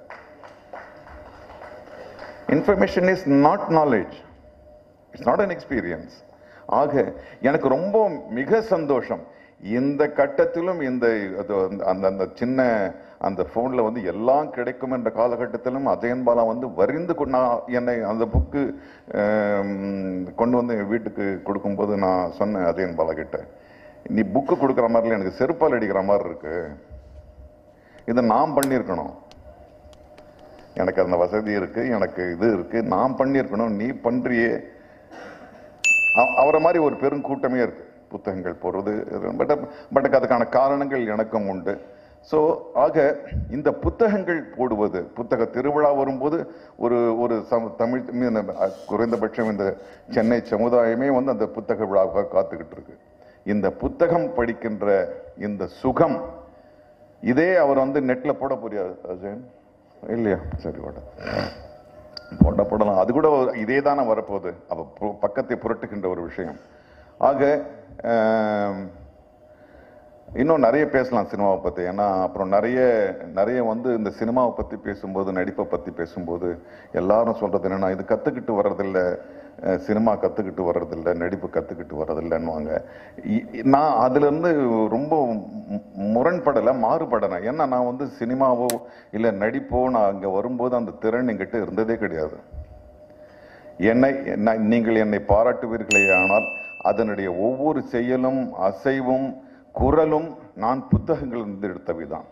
information is not knowledge it's not an experience ஆக எனக்கு ரொம்ப மிக சந்தோஷம் இந்த கட்டத்திலும் இந்த அது அந்த- அந்த அந்த சின்ன அந்த ஃபோனில் வந்து எல்லாம் கிடைக்கும் என்ற காலகட்டத்திலும் அஜயன் பாலா வந்து வரிந்து கொண்டு நான் என்னை அந்த புக்கு கொண்டு வந்து என் வீட்டுக்கு கொடுக்கும்போது நான் சொன்னேன் அஜயன் பாலா கிட்ட நீ புக்கு கொடுக்குற மாதிரில எனக்கு செருப்பால் அடிக்கிற மாதிரி இருக்கு இதை நான் பண்ணியிருக்கணும் எனக்கு அந்த வசதி இருக்கு எனக்கு இது இருக்கு நான் பண்ணியிருக்கணும் நீ பண்றியே அ- அவரை மாதிரி ஒரு பெரும் கூட்டமே இருக்கு புத்தகங்கள் போடுறது பட் பட் அதுக்கான காரணங்கள் எனக்கும் உண்டு ஸோ ஆக இந்த புத்தகங்கள் போடுவது புத்தக திருவிழா வரும்போது ஒரு ஒரு சம தமிழ் மீ- அ- குறைந்தபட்சம் இந்த சென்னை சமுதாயமே வந்து அந்த புத்தக விழாவுக்காக காத்துக்கிட்டு இருக்கு இந்த புத்தகம் படிக்கின்ற இந்த சுகம் இதே அவர் வந்து நெட்ல போட புரியாது அஜயன் இல்லையா சரி போட போட போடலாம் அது கூட இதே தானே வரப்போகுது அவ பு- பக்கத்தை புரட்டுகின்ற ஒரு விஷயம் ஆக ஆம், இன்னும் நிறைய பேசலாம் சினிமாவை பற்றி ஏன்னா அப்புறம் நிறைய நிறைய வந்து இந்த சினிமாவை பற்றி பேசும்போது நடிப்பை பற்றி பேசும்போது எல்லாரும் சொல்கிறது என்னன்னா இது கற்றுக்கிட்டு வர்றதில்ல அஹ், சினிமா கற்றுக்கிட்டு வர்றதில்ல நடிப்பு கற்றுக்கிட்டு வர்றதில்லைன்னுவாங்க இ- இ- நான் அதுலேருந்து ரொம்ப மு- முரண்படலை மாறுபடலை ஏன்னா நான் வந்து சினிமாவோ இல்லை நடிப்போ நான் அங்கே வரும்போது அந்த திறன் என்கிட்ட இருந்ததே கிடையாது என்னை நான் நீங்கள் என்னை பாராட்டுவீர்களே ஆனால் அதனுடைய ஒவ்வொரு செயலும் அசைவும் குரலும் நான் புத்தகங்களிலிருந்து எடுத்தவைதான்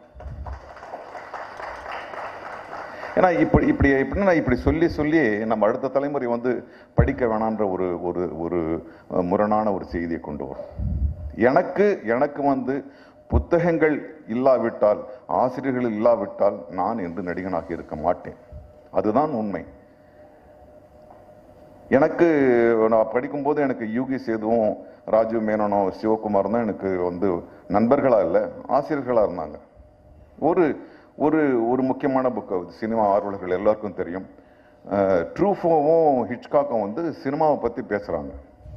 ஏன்னா இப்படி இப்படி இப்படி நான் இப்படி சொல்லி சொல்லி நம்ம அடுத்த தலைமுறை வந்து படிக்க வேணான்ற ஒரு ஒரு ஒரு அஹ், முரணான ஒரு செய்தியை கொண்டு வரும் எனக்கு எனக்கு வந்து புத்தகங்கள் இல்லாவிட்டால் ஆசிரியர்கள் இல்லாவிட்டால் நான் என்று நடிகனாக இருக்க மாட்டேன் அதுதான் உண்மை எனக்கு நான் படிக்கும்போது எனக்கு யூகி சேதுவும் ராஜீவ் மேனனும் சிவகுமார் தான் எனக்கு வந்து நண்பர்களா இல்லை ஆசிரியர்களா இருந்தாங்க ஒரு ஒரு ஒரு முக்கியமான புக்கு சினிமா ஆர்வலர்கள் எல்லாருக்கும் தெரியும் ட்ரூஃபோவும் ஹிச்காக்கும் வந்து சினிமாவை பத்தி பேசுறாங்க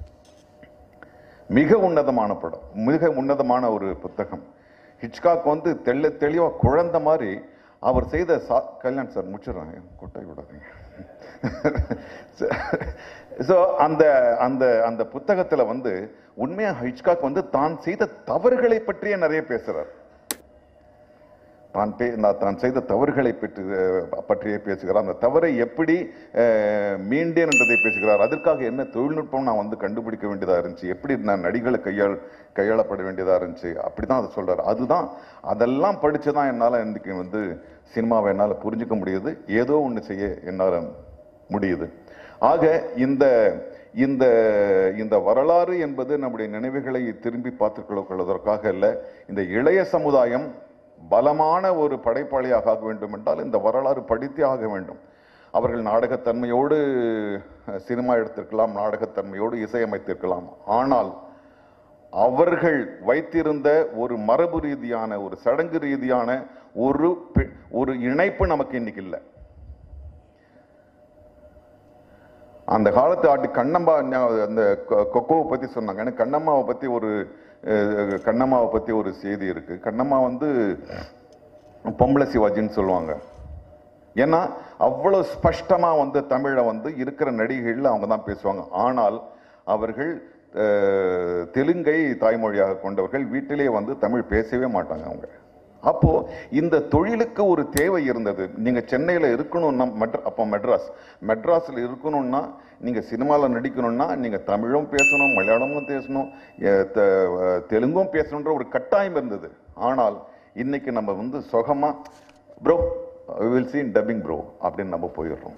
மிக உன்னதமான படம் மிக உன்னதமான ஒரு புத்தகம் ஹிச்காக் வந்து தெள்ள தெளிவா குழந்தை மாதிரி அவர் செய்த சா கல்யாண் சார் முடிச்சிடுறாங்க கொட்டாய் விடாதீங்க ஸோ அந்த அந்த அந்த புத்தகத்தில் வந்து உண்மையா ஹிச்காக் வந்து தான் செய்த தவறுகளை பற்றியே நிறைய பேசுறார் தான் பே நான் தான் செய்த தவறுகளை பற்றி அஹ், பற்றியே பேசுகிறார் அந்த தவறை எப்படி அஹ், மீண்டேன் என்றதை பேசுகிறார் அதற்காக என்ன தொழில்நுட்பம் நான் வந்து கண்டுபிடிக்க வேண்டியதா இருந்துச்சு எப்படி நான் நடிகளை கையாள் கையாளப்பட வேண்டியதா இருந்துச்சு அப்படிதான் அதை சொல்றாரு அதுதான் அதெல்லாம் படிச்சுதான் என்னால இன்னைக்கு வந்து சினிமாவை என்னால புரிஞ்சுக்க முடியுது ஏதோ ஒன்று செய்ய என்னால முடியுது ஆக இந்த இந்த இந்த வரலாறு என்பது நம்முடைய நினைவுகளை திரும்பி பார்த்துக் கொள்வதற்காக அல்ல இந்த இளைய சமுதாயம் பலமான ஒரு படைப்பாளியாக ஆக வேண்டும் என்றால் இந்த வரலாறு படித்தே ஆக வேண்டும் அவர்கள் நாடகத்தன்மையோடு அஹ், சினிமா எடுத்திருக்கலாம் நாடகத்தன்மையோடு இசையமைத்திருக்கலாம் ஆனால் அவர்கள் வைத்திருந்த ஒரு மரபு ரீதியான ஒரு சடங்கு ரீதியான ஒரு பி- ஒரு இணைப்பு நமக்கு இன்னைக்கு இல்லை அந்த காலத்து ஆட்டு கண்ணம்மா ஞா- அந்த கொ- கொக்கோவை பத்தி சொன்னாங்க எனக்கு கண்ணம்மாவை பத்தி ஒரு அஹ், கண்ணம்மாவை பத்தி ஒரு செய்தி இருக்கு கண்ணம்மா வந்து பொம்பளை சிவாஜின்னு சொல்லுவாங்க ஏன்னா அவ்வளவு ஸ்பஷ்டமா வந்து தமிழை வந்து இருக்கிற நடிகைகள் அவங்க தான் பேசுவாங்க ஆனால் அவர்கள் அஹ், தெலுங்கை தாய்மொழியாக கொண்டவர்கள் வீட்டிலே வந்து தமிழ் பேசவே மாட்டாங்க அவங்க அப்போ இந்த தொழிலுக்கு ஒரு தேவை இருந்தது நீங்க சென்னையில இருக்கணும்னா மெட்ரா அப்போ மெட்ராஸ் மெட்ராஸ்ல இருக்கணும்னா நீங்க சினிமால நடிக்கணும்னா நீங்க தமிழும் பேசணும் மலையாளமும் பேசணும் எ- த- தெலுங்கும் பேசணுன்ற ஒரு கட்டாயம் இருந்தது ஆனால் இன்னைக்கு நம்ம வந்து சுகமா bro will scene dubbing bro அப்படின்னு நம்ம போயிடுறோம்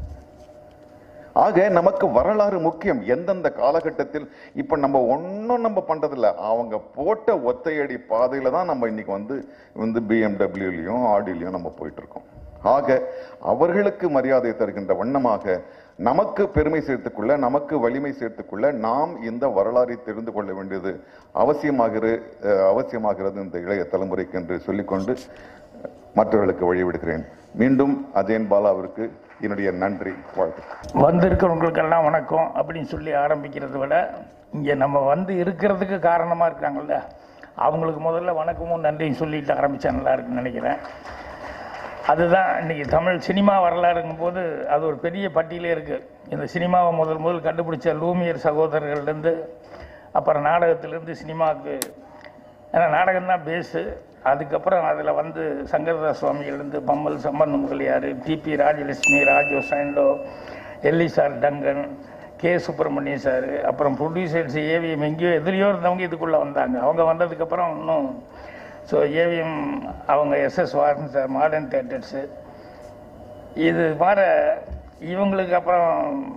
ஆக நமக்கு வரலாறு முக்கியம் எந்தெந்த காலகட்டத்தில் இப்ப நம்ம ஒன்றும் நம்ம பண்றதில்ல அவங்க போட்ட ஒத்தையடி பாதையில தான் நம்ம இன்னைக்கு வந்து வந்து பிஎம்டபிள்யூலையும் ஆடிலையும் நம்ம போயிட்டு இருக்கோம் ஆக அவர்களுக்கு மரியாதை தருகின்ற வண்ணமாக நமக்கு பெருமை சேர்த்துக்கொள்ள நமக்கு வலிமை சேர்த்துக்கொள்ள நாம் இந்த வரலாறை தெரிந்து கொள்ள வேண்டியது அவசியமாகிறது அஹ், அவசியமாகிறது இந்த இளைய தலைமுறைக்கு என்று சொல்லிக்கொண்டு மற்றவர்களுக்கு வழிவிடுகிறேன் மீண்டும் அஜயன் பாலா அவருக்கு என்னுடைய நன்றி வாழ்த்து வந்திருக்கிறவங்களுக்கெல்லாம் வணக்கம் அப்படின்னு சொல்லி ஆரம்பிக்கிறத விட இங்கே நம்ம வந்து இருக்கிறதுக்கு காரணமாக இருக்காங்கல்ல அவங்களுக்கு முதல்ல வணக்கமும் நன்றியும் சொல்லிட்டு ஆரம்பித்தா நல்லா இருக்குன்னு நினைக்கிறேன் அதுதான் இன்னைக்கு தமிழ் சினிமா வரலாறுங்கும் போது அது ஒரு பெரிய பட்டியலே இருக்குது இந்த சினிமாவை முதல் முதல் கண்டுபிடிச்ச லூமியர் சகோதரர்கள்லேருந்து அப்புறம் நாடகத்திலேருந்து சினிமாவுக்கு ஏன்னா நாடகம் தான் பேஸு அதுக்கப்புறம் அதில் வந்து சங்கரதாஸ் சுவாமியிலேருந்து Pammal Sambandha Mudaliar TP Rajalakshmi Raja Sandow Ellis R Dungan K Subramanya sir அப்புறம் ப்ரொடியூசர்ஸ் ஏவிஎம் எங்கேயோ எதுலேயோ இருந்தவங்க இதுக்குள்ளே வந்தாங்க அவங்க வந்ததுக்கப்புறம் இன்னும் ஸோ ஏவிஎம் அவங்க எஸ்எஸ் வாரன் சார் மாடர்ன் தேட்டர்ஸு இது மாதிரி இவங்களுக்கு அப்புறம்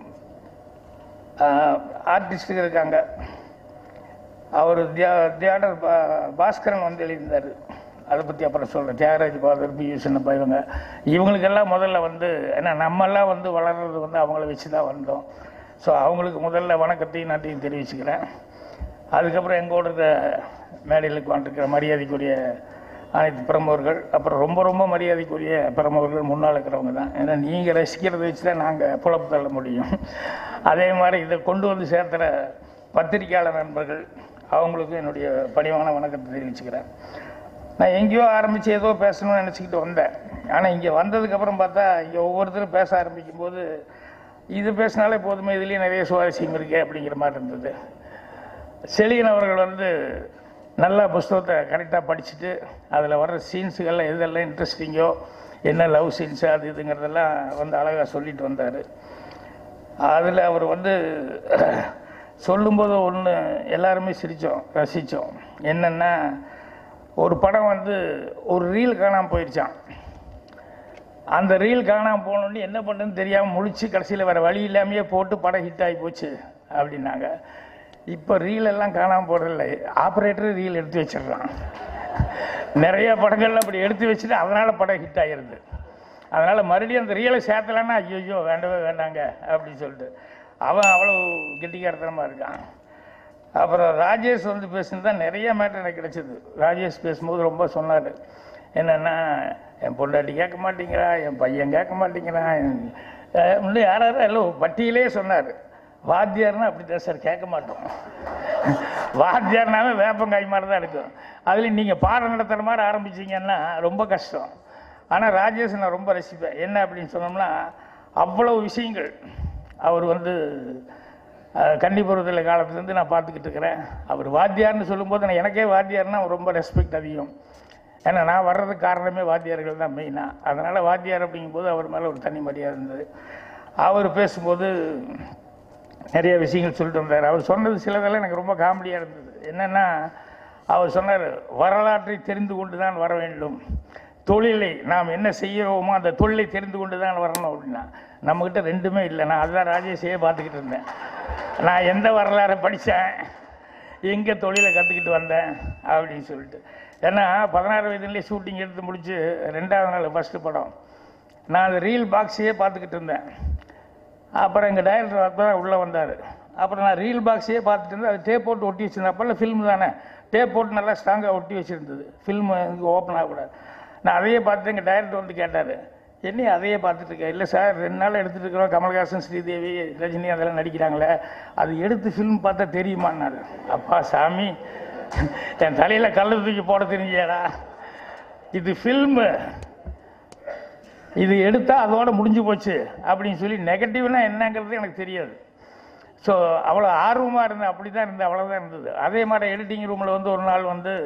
ஆர்டிஸ்ட்டுங்க இருக்காங்க அவர் தியா தியாடர் பா பாஸ்கரன் வந்து எழுதியிருந்தார் அதை பற்றி அப்புறம் சொல்கிறேன் தியாகராஜ் பாதர் பி யு சின்னப்பா இவங்க இவங்களுக்கெல்லாம் முதல்ல வந்து ஏன்னா நம்மெல்லாம் வந்து வளர்றது வந்து அவங்கள வச்சு தான் வந்தோம் ஸோ அவங்களுக்கு முதல்ல வணக்கத்தையும் நன்றியும் தெரிவிச்சுக்கிறேன் அதுக்கப்புறம் எங்களோட இருக்க மேடையில் உட்காந்துருக்கிற மரியாதைக்குரிய அனைத்து பிரமுகர்கள் அப்புறம் ரொம்ப ரொம்ப மரியாதைக்குரிய பிரமுகர்கள் முன்னால் இருக்கிறவங்க தான் ஏன்னா நீங்கள் ரசிக்கிறத வச்சு தான் நாங்கள் புலப்பு தள்ள முடியும் அதே மாதிரி இதை கொண்டு வந்து சேர்த்துற பத்திரிக்கையாளர் நண்பர்கள் அவங்களுக்கும் என்னுடைய பணிவான வணக்கத்தை தெரிவிச்சுக்கிறேன் நான் எங்கேயோ ஆரம்பித்து ஏதோ பேசணும்னு நினச்சிக்கிட்டு வந்தேன் ஆனால் இங்கே வந்ததுக்கப்புறம் பார்த்தா இங்கே ஒவ்வொருத்தரும் பேச ஆரம்பிக்கும் போது இது பேசினாலே போதுமே இதுலேயும் நிறைய சுவாரஸ்யம் இருக்கே அப்படிங்கிற மாதிரி இருந்தது செழியன் அவர்கள் வந்து நல்லா புஸ்தகத்தை கரெக்டாக படிச்சுட்டு அதில் வர்ற சீன்ஸுகள்லாம் எதெல்லாம் இன்ட்ரெஸ்டிங்கோ என்ன லவ் சீன்ஸு அது இதுங்கிறதெல்லாம் வந்து அழகாக சொல்லிட்டு வந்தார் அதில் அவர் வந்து சொல்லும்போது ஒன்று எல்லாருமே சிரித்தோம் ரசித்தோம் என்னென்னா ஒரு படம் வந்து ஒரு ரீல் காணாமல் போயிடுச்சான் அந்த ரீல் காணாமல் போனோடனே என்ன பண்ணுன்னு தெரியாமல் முழிச்சு கடைசியில் வேறு வழி இல்லாமையே போட்டு படம் ஹிட் ஆகி போச்சு அப்படின்னாங்க இப்போ ரீல் எல்லாம் காணாமல் போடுறதில்ல ஆப்ரேட்டர் ரீல் எடுத்து வச்சிடுறான் நிறைய படங்கள்ல அப்படி எடுத்து வச்சுட்டு அதனால் படம் ஹிட் ஆகிருது அதனால் மறுபடியும் அந்த ரீலை சேர்த்தலன்னா ஐயோ வேண்டவே வேண்டாங்க அப்படின்னு சொல்லிட்டு அவன் அவ்வளோ கெட்டிக்காரத்தனமாக இருக்கான் அப்புறம் ராஜேஷ் வந்து பேசுனது தான் நிறைய மேட்டர் எனக்கு கிடைச்சது ராஜேஷ் பேசும்போது ரொம்ப சொன்னார் என்னென்னா என் பொண்டாட்டி கேட்க மாட்டேங்கிறா என் பையன் கேட்க மாட்டேங்கிறான் என்- அஹ் இன்னும் யார் யாரும் எல்லாம் பட்டியலே சொன்னார் வாத்தியார்னா அப்படி தான் சார் கேட்க மாட்டோம் வாத்தியார்னாவே வேப்பங்காய் மாதிரி தான் இருக்கும் அதுலேயும் நீங்கள் பாடம் நடத்துகிற மாதிரி ஆரம்பிச்சீங்கன்னா ரொம்ப கஷ்டம் ஆனால் ராஜேஷ் நான் ரொம்ப ரசிப்பேன் என்ன அப்படின்னு சொன்னோம்னா அவ்வளவு விஷயங்கள் அவர் வந்து அஹ், கன்னிபுரத்தில் காலத்துலேருந்து நான் பார்த்துக்கிட்டு இருக்கிறேன் அவர் வாத்தியார்னு சொல்லும்போது நான் எனக்கே வாத்தியார்னா ரொம்ப ரெஸ்பெக்ட் அதிகம் ஏன்னா நான் வர்றதுக்கு காரணமே வாத்தியார்கள் தான் மெயினாக அதனால் வாத்தியார் அப்படிங்கும்போது அவர் மேலே ஒரு தனி மரியாதை இருந்தது அவர் பேசும்போது நிறைய விஷயங்கள் சொல்லிட்டு வந்தார் அவர் சொன்னது சிலதெல்லாம் எனக்கு ரொம்ப காமெடியாக இருந்தது என்னென்னா அவர் சொன்னார் வரலாற்றை தெரிந்து கொண்டு தான் வர வேண்டும் தொழிலை நாம் என்ன செய்கிறோமோ அந்த தொழிலை தெரிந்து கொண்டு தான் வரணும் அப்படின்னா நம்மக்கிட்ட ரெண்டுமே இல்லை நான் அதுதான் ராஜேஷையே பார்த்துக்கிட்டு இருந்தேன் நான் எந்த வரலாறை படித்தேன் எங்கே தொழிலை கற்றுக்கிட்டு வந்தேன் அப்படின்னு சொல்லிட்டு ஏன்னா பதினாறு வயதுலேயே ஷூட்டிங் எடுத்து முடிச்சு ரெண்டாவது நாள் ஃபஸ்ட்டு படம் நான் அந்த ரீல் பாக்ஸையே பார்த்துக்கிட்டு இருந்தேன் அப்புறம் எங்கள் டைரக்டர் அப்போ தான் உள்ளே வந்தார் அப்புறம் நான் ரீல் பாக்ஸையே பார்த்துட்டு இருந்தேன் அது டேப் போட்டு ஒட்டி வச்சிருந்தேன் அப்போல்லாம் ஃபில்ம் தானே டேப் போட்டு நல்லா ஸ்ட்ராங்காக ஒட்டி வச்சுருந்தது ஃபில்ம் இங்கே ஓப்பன் ஆகக்கூடாது நான் அதையே பார்த்து எங்கள் டைரக்டர் வந்து கேட்டார் என்ன அதையே பார்த்துட்டு இருக்கேன் இல்லை சார் ரெண்டு நாள் எடுத்துகிட்டு இருக்கிறோம் கமல்ஹாசன் ஸ்ரீதேவி ரஜினி அதெல்லாம் நடிக்கிறாங்களே அது எடுத்து ஃபில்ம் பார்த்தா தெரியுமான்னாரு அப்பா சாமி என் தலையில் கல்லு தூக்கி போட தெரிஞ்சியாடா இது ஃபில்மு இது எடுத்தால் அதோட முடிஞ்சு போச்சு அப்படின்னு சொல்லி நெகட்டிவ்னா என்னங்கிறது எனக்கு தெரியாது ஸோ அவ்வளோ ஆர்வமாக இருந்தேன் அப்படி தான் இருந்தது அவ்வளோதான் இருந்தது அதே மாதிரி எடிட்டிங் ரூமில் வந்து ஒரு நாள் வந்து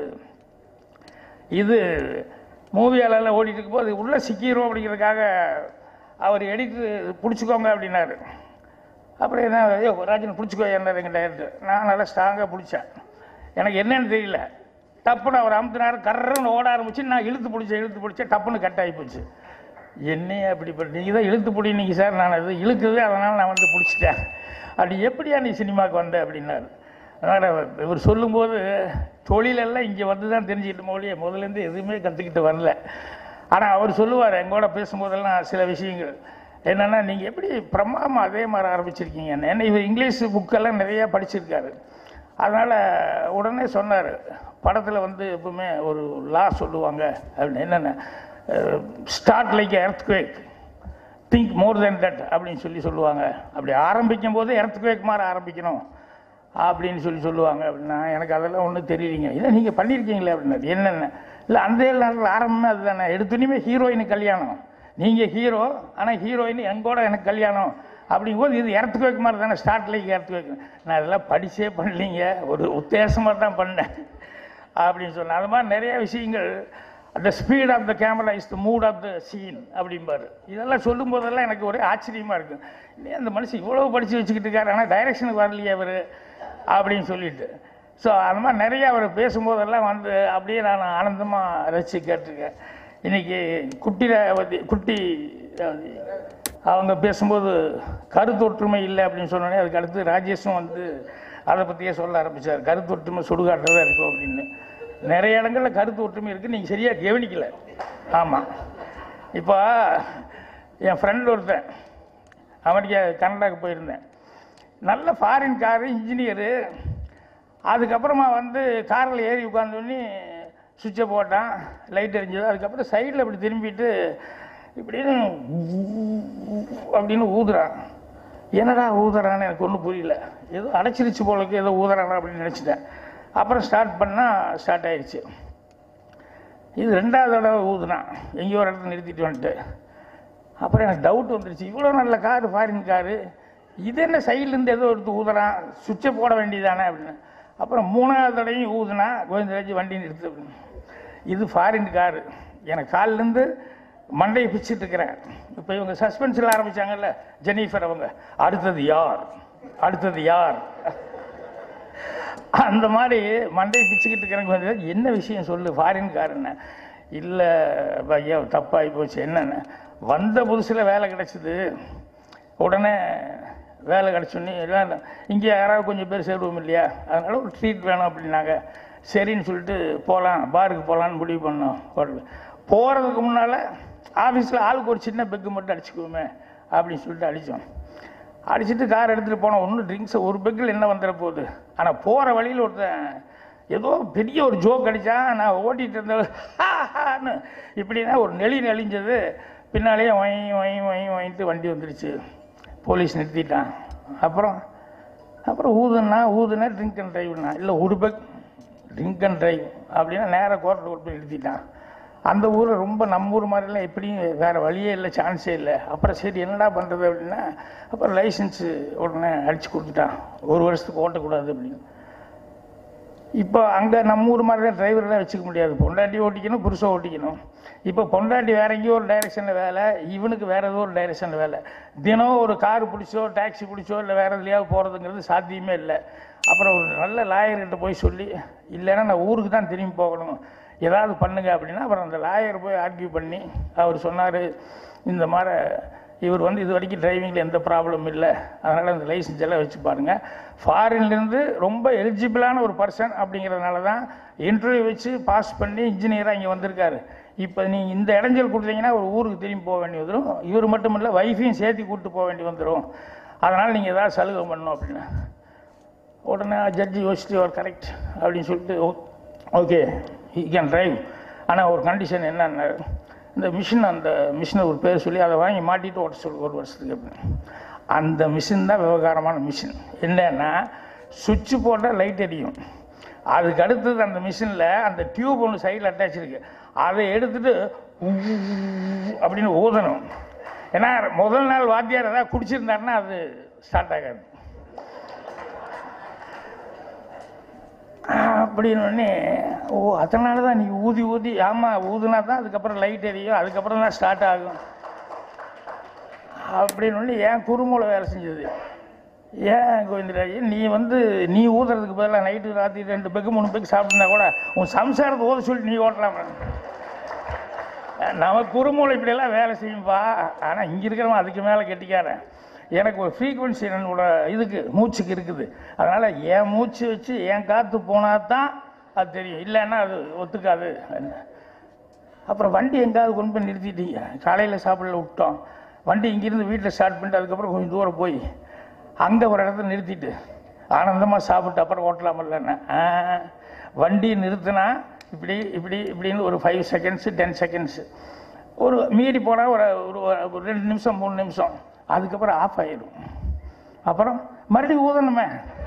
இது மூவியாலெல்லாம் ஓடிட்டு இருக்கும்போது உள்ளே சிக்கிரும் அப்படிங்கிறதுக்காக அவர் எடிட்டு பிடிச்சிக்கோங்க அப்படின்னாரு அப்புறம் என்ன ஐயோ ராஜன் பிடிச்சிக்கோ என்ன எங்கள் டைரக்டர் நான் நல்லா ஸ்ட்ராங்காக பிடிச்சேன் எனக்கு என்னன்னு தெரியல டப்புன்னு அவர் அமுத்தினார் கர்றன்னு ஓட ஆரம்பிச்சு நான் இழுத்து பிடிச்சேன் இழுத்து பிடிச்சேன் டப்புன்னு கட் ஆகி போச்சு என்னையே அப்படி பண்ணி நீங்கள் தான் இழுத்து பிடினீங்க சார் நான் அது இழுக்குது அதனால் நான் வந்து பிடிச்சிட்டேன் அப்படி எப்படியா நீ சினிமாவுக்கு வந்த அப்படின்னாரு அதனால் இவர் சொல்லும்போது தொழிலெல்லாம் இங்கே வந்து தான் தெரிஞ்சுக்கிட்ட மொழியை முதலேருந்து எதுவுமே கற்றுக்கிட்டு வரல ஆனால் அவர் சொல்லுவார் எங்கூட பேசும்போதெல்லாம் சில விஷயங்கள் என்னென்னா நீங்கள் எப்படி பிரமாதமாக அதே மாதிரி ஆரம்பிச்சிருக்கீங்க ஏன்னா இவர் இங்கிலீஷ் புக்கெல்லாம் நிறையா படிச்சிருக்காரு அதனால் உடனே சொன்னார் படத்தில் வந்து எப்பவுமே ஒரு லா சொல்லுவாங்க அப்படின்னு என்னென்ன start like earthquake think more then that அப்படின்னு சொல்லி சொல்லுவாங்க அப்படி ஆரம்பிக்கும் போது எர்த்குவேக் மாதிரி ஆரம்பிக்கணும் அப்படின்னு சொல்லி சொல்லுவாங்க அப்படின்னா எனக்கு அதெல்லாம் ஒன்றும் தெரியலீங்க இதை நீங்கள் பண்ணியிருக்கீங்களே அப்படின்னாரு என்னென்ன இல்லை அந்த நேரத்தில் ஆரம்பமே அதுதானே எடுத்துனையுமே ஹீரோயினுக்கு கல்யாணம் நீங்கள் ஹீரோ ஆனால் ஹீரோயின் எங்கூட எனக்கு கல்யாணம் அப்படிங்கும்போது இது இடத்துக்கு வைக்க மாதிரி தானே ஸ்டார்ட்லேயே இடத்துக்கு வைக்கணும் நான் இதெல்லாம் படிச்சே பண்ணலீங்க ஒரு உத்தேசமாக தான் பண்ணேன் அப்படின்னு சொன்னேன் அது மாதிரி நிறைய விஷயங்கள் அந்த speed of the camera is the mood of the scene அப்படிம்பாரு இதெல்லாம் சொல்லும் போதெல்லாம் எனக்கு ஒரே ஆச்சரியமாக இருக்கும் இல்லையா அந்த மனுஷன் இவ்வளோ படித்து வச்சுக்கிட்டு இருக்காரு ஆனால் டைரக்ஷனுக்கு வரலையே அவர் அப்படின்னு சொல்லிட்டு ஸோ அந்த மாதிரி நிறைய அவர் பேசும்போதெல்லாம் வந்து அப்படியே நான் ஆனந்தமாக ரசித்து கேட்டிருக்கேன் இன்னைக்கு குட்டி ரேவதி குட்டி ரேவதி அவங்க பேசும்போது கருத்தொற்றுமை இல்லை அப்படின்னு சொன்னோடனே அதுக்கு அடுத்து ராஜேஷும் வந்து அதை பற்றியே சொல்ல ஆரம்பித்தார் கருத்தொற்றுமை சுடுகாட்டில் தான் இருக்கும் அப்படின்னு நிறைய இடங்களில் கருத்து ஒற்றுமை இருக்குது நீங்கள் சரியாக கவனிக்கல ஆமாம் இப்போ என் ஃப்ரெண்ட் ஒருத்தன் அமெரிக்கா கனடாவுக்கு போயிருந்தேன் நல்ல ஃபாரின் காரு இன்ஜினியரு அதுக்கப்புறமா வந்து காரில் ஏறி உட்காந்தோடனே சுவிட்சை போட்டான் லைட் எரிஞ்சது அதுக்கப்புறம் சைடில் இப்படி திரும்பிட்டு இப்படின்னு அப்படின்னு ஊதுறான் என்னடா ஊதுறான்னு எனக்கு ஒன்றும் புரியல ஏதோ அடைச்சிருச்சு போலக்கு ஏதோ ஊதுறானா அப்படின்னு நினச்சிட்டேன் அப்புறம் ஸ்டார்ட் பண்ணால் ஸ்டார்ட் ஆயிடுச்சு இது ரெண்டாவது தடவை ஊதுனான் எங்கேயோ ஒரு இடத்துல நிறுத்திட்டு வந்துட்டு அப்புறம் எனக்கு டவுட் வந்துருச்சு இவ்வளோ நல்ல காரு ஃபாரின் காரு இது என்ன சைட்லேருந்து ஏதோ எடுத்து ஊதுறான் சுவிட்சை போட வேண்டியதானே அப்படின்னு அப்புறம் மூணாவது தடவையும் ஊதுனா கோவிந்தராஜ் வண்டி நிறுத்து அப்படின்னு இது ஃபாரின் காரு எனக்கு காலிலேருந்து மண்டையை பிச்சுட்டு இருக்கிறேன் இப்போ இவங்க சஸ்பென்ஸில் ஆரம்பிச்சாங்கல்ல ஜெனிஃபர் அவங்க அடுத்தது யார் அடுத்தது யார் அந்த மாதிரி மண்டையை பிச்சுக்கிட்டு இருக்கிறவங்க வந்து என்ன விஷயம் சொல்லு ஃபாரின் காருன்னு இல்லை ஐயா தப்பாகி போச்சு என்னென்ன வந்த புதுசில் வேலை கிடச்சிது உடனே வேலை கிடச்சோன்னே எல்லாம் இங்கே யாராவது கொஞ்சம் பேர் சேருவோம் இல்லையா அதனால ஒரு ட்ரீட் வேணும் அப்படின்னாங்க சரின்னு சொல்லிட்டு போகலாம் பாருக்கு போகலான்னு முடிவு பண்ணோம் ஹோட்டல் போகிறதுக்கு முன்னால் ஆஃபீஸில் ஆளுக்கு ஒரு சின்ன பெக்கு மட்டும் அடிச்சுக்குவோமே அப்படின்னு சொல்லிட்டு அடித்தோம் அடிச்சுட்டு கார் எடுத்துகிட்டு போனோம் ஒன்றும் ட்ரிங்க்ஸை ஒரு பெக்கில் என்ன வந்துட போகுது ஆனால் போகிற வழியில் ஒருத்தன் ஏதோ பெரிய ஒரு ஜோக் அடித்தான் நான் ஓட்டிகிட்டு இருந்தேன் இப்படின்னா ஒரு நெளி நெளிஞ்சது பின்னாலேயே ஒய் ஒய் ஒய் ஒயின்ட்டு வண்டி வந்துடுச்சு போலீஸ் நிறுத்திட்டான் அப்புறம் அப்புறம் ஊதுனா ஊதுனா ட்ரிங்க் அண்ட் ட்ரைவ்னா இல்லை ஒரு பெக் ட்ரிங்க் அண்ட் ட்ரைவ் அப்படின்னா நேராக கோர்ட்டில் கொண்டு போய் நிறுத்திட்டான் அந்த ஊரில் ரொம்ப நம்ம ஊர் மாதிரிலாம் எப்படியும் வேறு வழியே இல்லை சான்ஸே இல்லை அப்புறம் சரி என்னடா பண்ணுறது அப்படின்னா அப்புறம் லைசன்ஸு உடனே அடித்து கொடுத்துட்டான் ஒரு வருஷத்துக்கு ஓட்டக்கூடாது அப்படின்னு இப்போ அங்கே நம்ம ஊர் மாதிரி தான் டிரைவர்லாம் வச்சுக்க முடியாது பொண்டாட்டி ஓட்டிக்கணும் புருஷன் ஓட்டிக்கணும் இப்போ பொண்டாட்டி வேற எங்கேயோ ஒரு டைரெக்ஷனில் வேலை இவனுக்கு வேற ஏதோ ஒரு டைரெக்ஷனில் வேலை தினம் ஒரு கார் பிடிச்சோ டாக்ஸி பிடிச்சோ இல்லை வேற எதுலையாவது போகிறதுங்கிறது சாத்தியமே இல்லை அப்புறம் ஒரு நல்ல லாயர்கிட்ட போய் சொல்லி இல்லைன்னா நான் ஊருக்கு தான் திரும்பி போகணும் ஏதாவது பண்ணுங்க அப்படின்னா அப்புறம் அந்த லாயர் போய் ஆர்கியூ பண்ணி அவர் சொன்னார் இந்த மாதிரி இவர் வந்து இது வரைக்கும் டிரைவிங்கில் எந்த ப்ராப்ளம் இல்லை அதனால் அந்த லைசன்ஸ் எல்லாம் வச்சு பாருங்கள் ஃபாரின்லேருந்து ரொம்ப எலிஜிபிளான ஒரு பர்சன் அப்படிங்கிறதுனால தான் இன்டர்வியூ வச்சு பாஸ் பண்ணி இன்ஜினியராக இங்கே வந்திருக்காரு இப்போ நீங்கள் இந்த இடைஞ்சல் கொடுத்தீங்கன்னா ஒரு ஊருக்கு திரும்பி போக வேண்டி வந்துடும் இவர் மட்டும் இல்லை ஒய்ஃபையும் சேர்த்து கூப்பிட்டு போக வேண்டி வந்துடும் அதனால் நீங்கள் ஏதாவது சலுகை பண்ணணும் அப்படின்னு உடனே ஜட்ஜி யோசிச்சுட்டு அவர் கரெக்ட் அப்படின்னு சொல்லிட்டு ஓகே ஹி கேன் டிரைவ் ஆனால் ஒரு கண்டிஷன் என்னன்னா இந்த மிஷின் அந்த மிஷினை ஒரு பேர் சொல்லி அதை வாங்கி மாட்டிட்டு ஓட்ட சொல்லு ஒரு வருஷத்துக்கு அப்படின்னு அந்த மிஷின் தான் விவகாரமான மிஷின் என்னன்னா சுவிட்ச் போட்டால் லைட் எரியும் அதுக்கு அடுத்தது அந்த மிஷினில் அந்த டியூப் ஒன்று சைடில் அட்டாச் இருக்கு அதை எடுத்துட்டு ஊ அப்படின்னு ஊதணும் ஏன்னா முதல் நாள் வாத்தியார் ஏதாவது குடிச்சிருந்தாருன்னா அது ஸ்டார்ட் ஆகாது அப்படின்னு உடனே ஓ அதனால தான் நீ ஊதி ஊதி ஆமாம் ஊதுனா தான் அதுக்கப்புறம் லைட் எரியும் அதுக்கப்புறம் தான் ஸ்டார்ட் ஆகும் அப்படின்னு உடனே ஏன் குறுமூளை வேலை செஞ்சது ஏன் கோவிந்தராஜ் நீ வந்து நீ ஊதுறதுக்கு பதிலாக நைட்டு ராத்திரி ரெண்டு பெக்கு மூணு பெக்கு சாப்பிட்டுருந்தா கூட உன் சம்சாரத்தை ஊத சொல்லி நீ ஓட்டலாம் நம்ம குறுமூளை இப்படியெல்லாம் வேலை செய்யும்பா ஆனால் இங்கே இருக்கிறவன் அதுக்கு மேலே கெட்டிக்காரன் எனக்கு ஒரு ஃப்ரீக்குவன்சி என்னோட இதுக்கு மூச்சுக்கு இருக்குது அதனால் என் மூச்சு வச்சு என் காற்று போனால் தான் அது தெரியும் இல்லைன்னா அது ஒத்துக்காது அப்புறம் வண்டி எங்காவது கொண்டு போய் நிறுத்திட்டீங்க காலையில் சாப்பிடல விட்டோம் வண்டி இங்கேருந்து வீட்டில் ஸ்டார்ட் பண்ணிட்டு அதுக்கப்புறம் கொஞ்சம் தூரம் போய் அங்கே ஒரு இடத்துல நிறுத்திட்டு ஆனந்தமாக சாப்பிட்டு அப்புறம் ஓட்டலாமில்லண்ணா வண்டி நிறுத்தினா இப்படி இப்படி இப்படின்னு ஒரு ஃபைவ் செகண்ட்ஸு டென் செகண்ட்ஸு ஒரு மீறி போனால் ஒரு ஒரு ஒரு ரெண்டு நிமிஷம் மூணு நிமிஷம் அதுக்கப்புறம் ஆஃப் ஆயிடும் அப்புறம் மறுபடியும் ஊதணுமே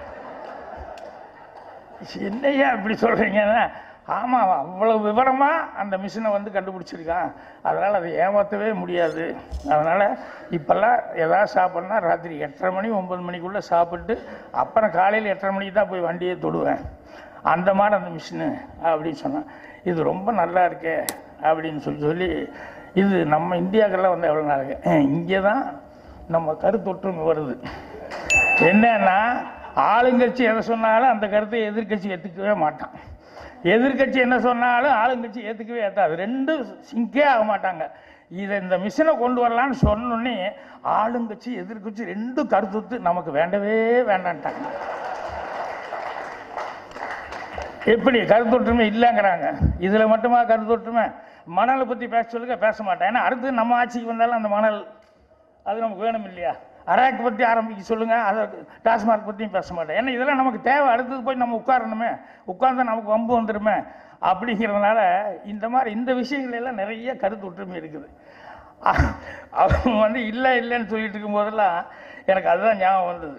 என்னையா இப்படி சொல்கிறீங்கன்னா ஆமாம் அவ்வளோ விவரமாக அந்த மிஷினை வந்து கண்டுபிடிச்சிருக்கான் அதனால் அதை ஏமாற்றவே முடியாது அதனால் இப்போல்லாம் எதாவது சாப்பிட்னா ராத்திரி எட்டரை மணி ஒம்பது மணிக்குள்ளே சாப்பிட்டு அப்புறம் காலையில் எட்டரை மணிக்கு தான் போய் வண்டியை தொடுவேன் அந்த மாதிரி அந்த மிஷினு அப்படின்னு சொன்னேன் இது ரொம்ப நல்லா இருக்கே அப்படின்னு சொல்லி சொல்லி இது நம்ம இந்தியாக்கெல்லாம் வந்து எவ்வளோ நாள் இங்கே தான் நம்ம கருத்தொற்றுமை வருது என்னன்னா ஆளுங்கட்சி எதை சொன்னாலும் அந்த கருத்தை எதிர்க்கட்சி ஏற்றுக்கவே மாட்டான் எதிர்க்கட்சி என்ன சொன்னாலும் ஆளுங்கட்சி ஏற்றுக்கவே ஏற்றாது ரெண்டும் சிங்கே ஆக மாட்டாங்க இதை இந்த மிஷினை கொண்டு வரலான்னு சொன்னோன்னே ஆளுங்கட்சி எதிர்க்கட்சி ரெண்டும் கருத்துத்து நமக்கு வேண்டவே வேண்டான்ட்டாங்க எப்படி கருத்தொற்றுமை இல்லைங்கிறாங்க இதில் மட்டுமா கருத்தொற்றுமை மணலை பற்றி பேச சொல்லுங்க பேச மாட்டேன் ஏன்னா அடுத்து நம்ம ஆட்சிக்கு வந்தாலும் அந்த மணல் அது நமக்கு வேணும் இல்லையா அராக் பற்றி ஆரம்பிக்க சொல்லுங்க அதை டாஸ்மார்க் பற்றியும் பேச மாட்டேன் ஏன்னா இதெல்லாம் நமக்கு தேவை அடுத்தது போய் நம்ம உட்காரணுமே உட்கார்ந்தா நமக்கு வம்பு வந்துடுமே அப்படிங்கிறதுனால இந்த மாதிரி இந்த விஷயங்கள் எல்லாம் நிறைய கருத்து ஒற்றுமை இருக்குது அ- அவங்க வந்து இல்லை இல்லைன்னு சொல்லிட்டு இருக்கும்போதெல்லாம் எனக்கு அதுதான் ஞாபகம் வந்தது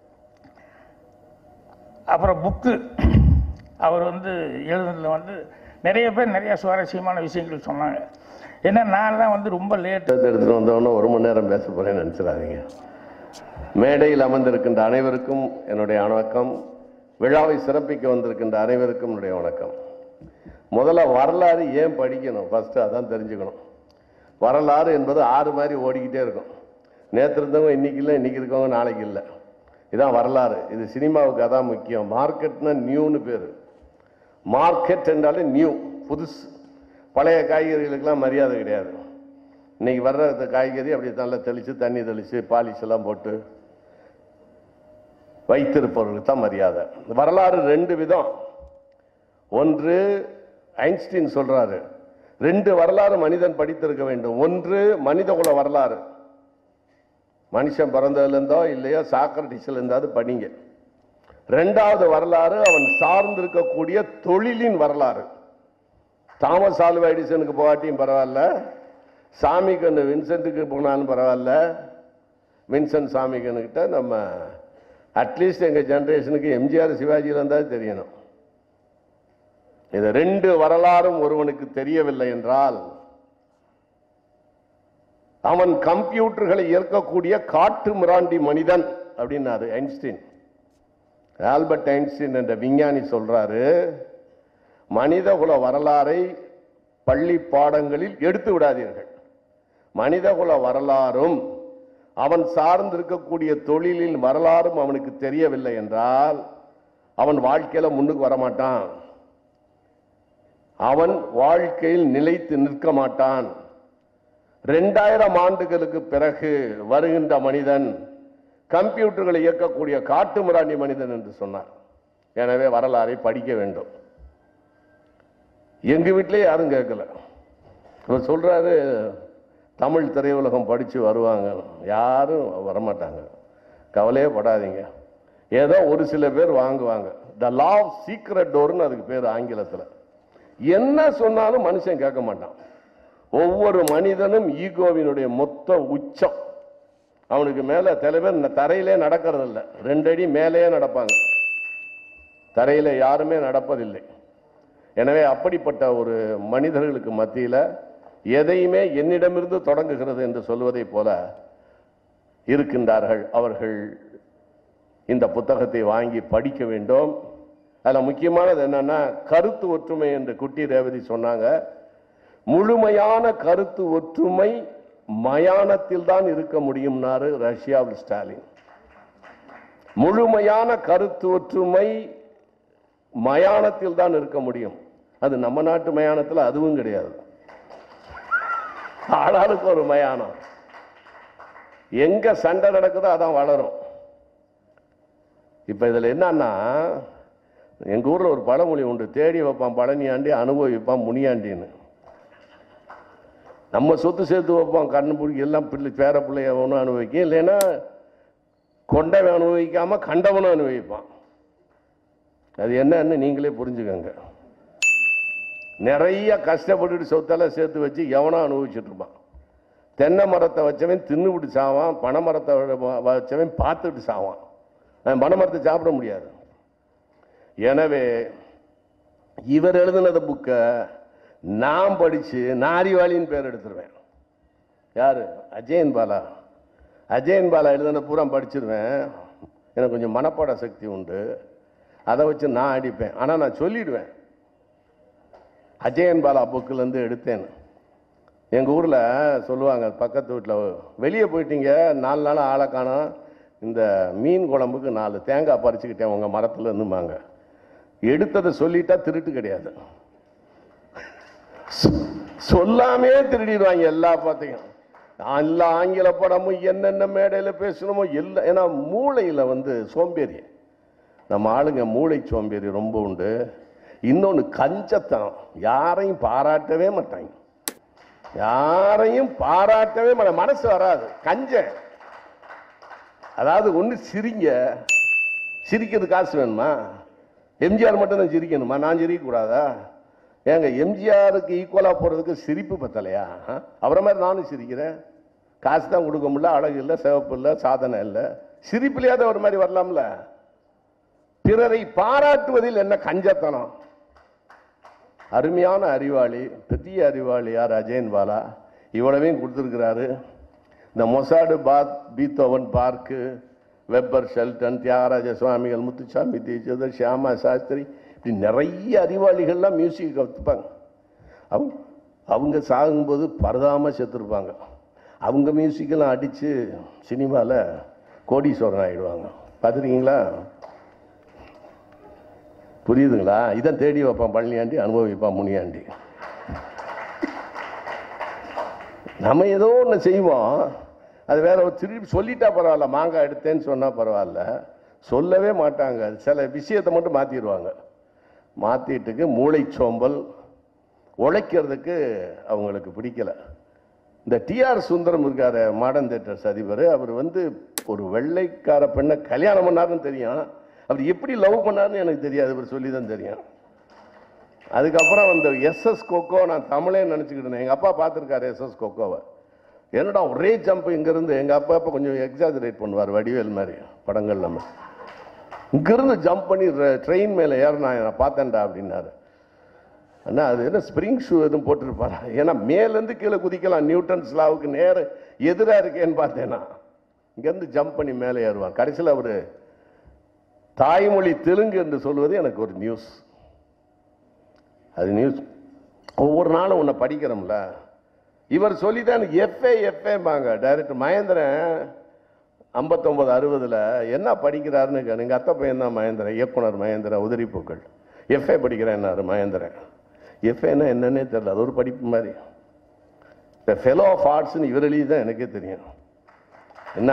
அப்புறம் புக்கு அவர் வந்து எழுதுனதுல வந்து நிறைய பேர் நிறைய சுவாரஸ்யமான விஷயங்கள் சொன்னாங்க ஏன்னா நான்லாம் வந்து ரொம்ப லேட் புத்தகத்தை எடுத்துட்டு வந்தவொடனே ஒரு மணி நேரம் பேச போறேன்னு நினச்சிடாதீங்க மேடையில் அமர்ந்திருக்கின்ற அனைவருக்கும் என்னுடைய வணக்கம் விழாவை சிறப்பிக்க வந்திருக்கின்ற அனைவருக்கும் என்னுடைய வணக்கம் முதல்ல வரலாறு ஏன் படிக்கணும் ஃபஸ்ட்டு அதான் தெரிஞ்சுக்கணும் வரலாறு என்பது ஆறு மாதிரி ஓடிக்கிட்டே இருக்கும் நேற்று இருந்தவங்க இன்னைக்கு இல்லை இன்னைக்கு இருக்கவங்க நாளைக்கு இல்லை இதான் வரலாறு இது சினிமாவுக்கு அதான் முக்கியம் மார்க்கெட்னா நியூன்னு பேர் மார்க்கெட் என்றாலே நியூ புதுசு பழைய காய்கறிகளுக்கெல்லாம் மரியாதை கிடையாது இன்னைக்கு வர்ற இந்த காய்கறி அப்படி நல்லா தெளித்து தண்ணி தெளித்து பாலிஷ் எல்லாம் போட்டு வைத்திருப்பவர்களுக்கு தான் மரியாதை வரலாறு ரெண்டு விதம் ஒன்று ஐன்ஸ்டீன் சொல்றாரு ரெண்டு வரலாறு மனிதன் படித்திருக்க வேண்டும் ஒன்று மனிதகுல வரலாறு மனுஷன் பிறந்ததுலேருந்தோ இல்லையோ சாக்ரட்டிஸ்ல இருந்தாவது படிங்க ரெண்டாவது வரலாறு அவன் சார்ந்திருக்கக்கூடிய தொழிலின் வரலாறு தாமஸ் ஆல்வா எடிசனுக்கு போகாட்டியும் பரவாயில்ல சாமி கண்ணு வின்சென்ட்டுக்கு போனாலும் பரவாயில்ல வின்சென்ட் சாமி கண்ணுக்கிட்ட நம்ம அட்லீஸ்ட் எங்கள் ஜென்ரேஷனுக்கு எம்ஜிஆர் சிவாஜியில் இருந்தால் தெரியணும் இது ரெண்டு வரலாறும் ஒருவனுக்கு தெரியவில்லை என்றால் அவன் கம்ப்யூட்டர்களை இயக்கக்கூடிய காட்டு மிராண்டி மனிதன் அப்படின்னாரு ஐன்ஸ்டீன் ஆல்பர்ட் ஐன்ஸ்டீன் என்ற விஞ்ஞானி சொல்றாரு மனிதகுல வரலாறை பள்ளி பாடங்களில் எடுத்து விடாதீர்கள் மனிதகுல வரலாறும் அவன் சார்ந்திருக்கக்கூடிய தொழிலில் வரலாறும் அவனுக்கு தெரியவில்லை என்றால் அவன் வாழ்க்கையில முன்னுக்கு வரமாட்டான் அவன் வாழ்க்கையில் நிலைத்து நிற்க மாட்டான் ரெண்டாயிரம் ஆண்டுகளுக்கு பிறகு வருகின்ற மனிதன் கம்ப்யூட்டர்களை இயக்கக்கூடிய காட்டு மிராண்டி மனிதன் என்று சொன்னார் எனவே வரலாறை படிக்க வேண்டும் எங்க வீட்டிலே யாரும் கேட்கல அவர் சொல்றாரு தமிழ் திரையுலகம் படிச்சு வருவாங்க யாரும் வரமாட்டாங்க கவலையே படாதீங்க ஏதோ ஒரு சில பேர் வாங்குவாங்க த லா ஆஃப் சீக்ரெட் டோர்னு அதுக்கு பேர் ஆங்கிலத்தில் என்ன சொன்னாலும் மனுஷன் கேட்க மாட்டான் ஒவ்வொரு மனிதனும் ஈகோவினுடைய மொத்த உச்சம் அவனுக்கு மேல சில பேர் ந- தரையிலே நடக்கிறது இல்லை ரெண்டடி மேலேயே நடப்பாங்க தரையில யாருமே நடப்பதில்லை எனவே அப்படிப்பட்ட ஒரு மனிதர்களுக்கு மத்தியில எதையுமே என்னிடமிருந்து தொடங்குகிறது என்று சொல்வதை போல இருக்கின்றார்கள் அவர்கள் இந்த புத்தகத்தை வாங்கி படிக்க வேண்டும் அதில் முக்கியமானது என்னன்னா கருத்து ஒற்றுமை என்று குட்டி ரேவதி சொன்னாங்க முழுமையான கருத்து ஒற்றுமை மயானத்தில் தான் இருக்க முடியும்னாரு ரஷ்யாவில் ஸ்டாலின் முழுமையான கருத்து ஒற்றுமை மயானத்தில் தான் இருக்க முடியும் அது நம்ம நாட்டு மயானத்தில் அதுவும் கிடையாது ஆளாளுக்கு ஒரு மயானம் எங்க சண்டை நடக்குதோ அதான் வளரும் இப்ப இதுல என்னன்னா எங்க ஊர்ல ஒரு பழமொழி உண்டு தேடி வைப்பான் பழனியாண்டி அனுபவிப்பான் முனியாண்டின்னு நம்ம சொத்து சேர்த்து வைப்போம் கண்ணு பிடிக்க எல்லாம் பிள்ளை பேர பிள்ளைய ஒன்றும் அனுபவிக்க இல்லைன்னா கொண்டவன் அனுபவிக்காம கண்டவனும் அனுபவிப்பான் அது என்னன்னு நீங்களே புரிஞ்சுக்கங்க நிறைய கஷ்டப்பட்டுட்டு சொத்தெல்லாம் சேர்த்து வச்சு எவனோ அனுபவிச்சுட்டு இருப்பான் தென்னை மரத்தை வச்சவன் தின்னுவிட்டு சாவான் பனை மரத்தை வ- வச்சவன் பார்த்துட்டு சாவான் அவன் பனை மரத்தை சாப்பிட முடியாது எனவே இவர் எழுதினத புக்கை நான் படிச்சு நான் அறிவாளின்னு பேர் எடுத்துருவேன் யாரு அஜயன் பாலா அஜயன் பாலா எழுதின பூரா படிச்சிருவேன் எனக்கு கொஞ்சம் மனப்பாட சக்தி உண்டு அதை வச்சு நான் அடிப்பேன் ஆனால் நான் சொல்லிடுவேன் அஜயன் பாலா புக்கிலேருந்து எடுத்தேன் எங்கள் ஊரில் சொல்லுவாங்க பக்கத்து வீட்டில் வெளியே போயிட்டீங்க நாலு நாள் ஆளை காணோம் இந்த மீன் குழம்புக்கு நாலு தேங்காய் பறிச்சுக்கிட்டேன் உங்கள் மரத்தில் இருந்துமாங்க எடுத்ததை சொல்லிட்டா திருட்டு கிடையாது சொ- சொல்லாமே திருடிடுவாங்க எல்லா பார்த்தையும் எல்லா ஆங்கில படமும் என்னென்ன மேடையில் பேசணுமோ எல்லாம் ஏன்னா மூளையில் வந்து சோம்பேறி நம்ம ஆளுங்க மூளை சோம்பேறி ரொம்ப உண்டு இன்னொன்று கஞ்சத்தனம் யாரையும் பாராட்டவே மாட்டாங்க யாரையும் பாராட்டவே மாட்டாங்க மனசு வராது கஞ்சன் அதாவது ஒன்று சிரிங்க சிரிக்கிறது காசு வேணுமா எம்ஜிஆர் மட்டும் தான் சிரிக்கணுமா நான் சிரிக்கக்கூடாதா ஏங்க எம்ஜிஆருக்கு ஈக்குவலாக போகிறதுக்கு சிரிப்பு பத்தலையா ஆ? அவரை மாதிரி நானும் சிரிக்கிறேன் காசு தான் கொடுக்க முடியல அழகு இல்லை சிவப்பு இல்லை சாதனை இல்லை சிரிப்புலையாவது ஒரு மாதிரி வரலாம்ல பிறரை பாராட்டுவதில் என்ன கஞ்சத்தனம் அருமையான அறிவாளி பெரிய அறிவாளி யார் அஜயன் பாலா இவ்வளவையும் கொடுத்துருக்கிறாரு இந்த மொசாடு பாத் பீத்தோவன் பார்க்கு வெப்பர் ஷெல்டன் தியாகராஜ சுவாமிகள் முத்துசாமி தீட்சிதர் ஷியாமா சாஸ்திரி இப்படி நிறைய அறிவாளிகள்லாம் மியூசிக் கற்றுப்பாங்க அவங்க அவங்க சாகும்போது பரதாமல் செத்துருப்பாங்க அவங்க மியூசிக்கெல்லாம் அடித்து சினிமாவில் கோடீஸ்வரன் ஆகிடுவாங்க பார்த்துருக்கீங்களா புரியுதுங்களா இதான் தேடி வைப்பான் பழனியாண்டி அனுபவிப்பான் முனியாண்டி நம்ம ஏதோ ஒன்று செய்வோம் அது வேற ஒரு திருப்பி சொல்லிட்டா பரவாயில்ல மாங்காய் எடுத்தேன்னு சொன்னால் பரவாயில்ல சொல்லவே மாட்டாங்க சில விஷயத்தை மட்டும் மாற்றிடுவாங்க மாற்றிட்டுக்கு மூளைச்சோம்பல் உழைக்கிறதுக்கு அவங்களுக்கு பிடிக்கல இந்த டிஆர் சுந்தரம் இருக்காரு மாடர்ன் தேட்டர்ஸ் அதிபர் அவர் வந்து ஒரு வெள்ளைக்கார பெண்ணை கல்யாணம் பண்ணாருன்னு தெரியும் அவர் எப்படி லவ் பண்ணாருன்னு எனக்கு தெரியாது இவர் சொல்லி தான் தெரியும் அதுக்கப்புறம் அந்த எஸ்எஸ் கோகோ நான் தமிழே நினச்சிக்கிட்டு இருந்தேன் எங்கள் அப்பா பார்த்துருக்காரு எஸ்எஸ் கோகோவை என்னடா ஒரே ஜம்ப் இங்கேருந்து எங்கள் அப்பா அப்பா கொஞ்சம் எக்ஸாஜரேட் பண்ணுவார் வடிவேல் மாதிரி படங்கள் நம்ம இங்கிருந்து ஜம்ப் பண்ணி ட்ரெயின் மேலே ஏறினா நான் பார்த்தேன்டா அப்படின்னாரு அண்ணா அது என்ன ஸ்ப்ரிங் ஷூ எதுவும் போட்டிருப்பாரா ஏன்னா மேலேருந்து கீழே குதிக்கலாம் நியூட்டன்ஸ் லாவுக்கு நேர எதிராக இருக்கேன்னு பார்த்தேன்னா இங்கேருந்து ஜம்ப் பண்ணி மேலே ஏறுவார் கடைசியில் அவர் தாய்மொழி தெலுங்கு என்று சொல்வது எனக்கு ஒரு நியூஸ் அது நியூஸ் ஒவ்வொரு நாளும் உன்னை படிக்கிறோம்ல இவர் சொல்லி தான் எஃப்ஏ எஃப்ஏம்பாங்க டைரக்டர் மகேந்திரன் ஐம்பத்தொம்பது அறுபதில் என்ன படிக்கிறாருன்னு கேளு. எங்க அத்தை பையன் தான் மகேந்திரன் இயக்குனர் மகேந்திரன் உதிரி பூக்கள் எஃப்ஏ படிக்கிறேன்னாரு மகேந்திரன் எஃப்ஏன்னா என்னன்னே தெரியல அது ஒரு படிப்பு மாதிரி இந்த ஃபெலோ ஆஃப் ஆர்ட்ஸ்னு இவர் எழுதி தான் எனக்கே தெரியும் என்ன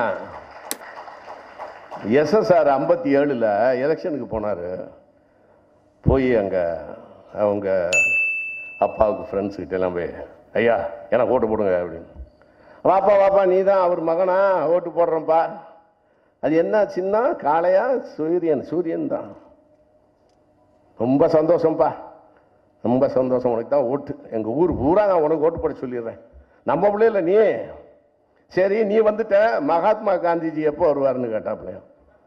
எஸ்எஸ்ஆர் ஐம்பத்தி ஏழில் எலெக்ஷனுக்கு போனார் போய் அங்கே அவங்க அப்பாவுக்கு ஃப்ரெண்ட்ஸ் கிட்ட எல்லாம் போய் ஐயா எனக்கு ஓட்டு போடுங்க அப்படின்னு வாப்பா வாப்பா நீ தான் அவர் மகனா ஓட்டு போடுறேன்ப்பா அது என்ன சின்ன காளையா சூரியன் சூரியன் தான் ரொம்ப சந்தோஷம்ப்பா ரொம்ப சந்தோஷம் உனக்கு தான் ஓட்டு எங்கள் ஊர் பூரா நான் உனக்கு ஓட்டு போட சொல்லிடுறேன் நம்ம பிள்ளைல நீ சரி நீ வந்துட்ட மகாத்மா காந்திஜி எப்போ வருவாருன்னு கேட்டாப்லையா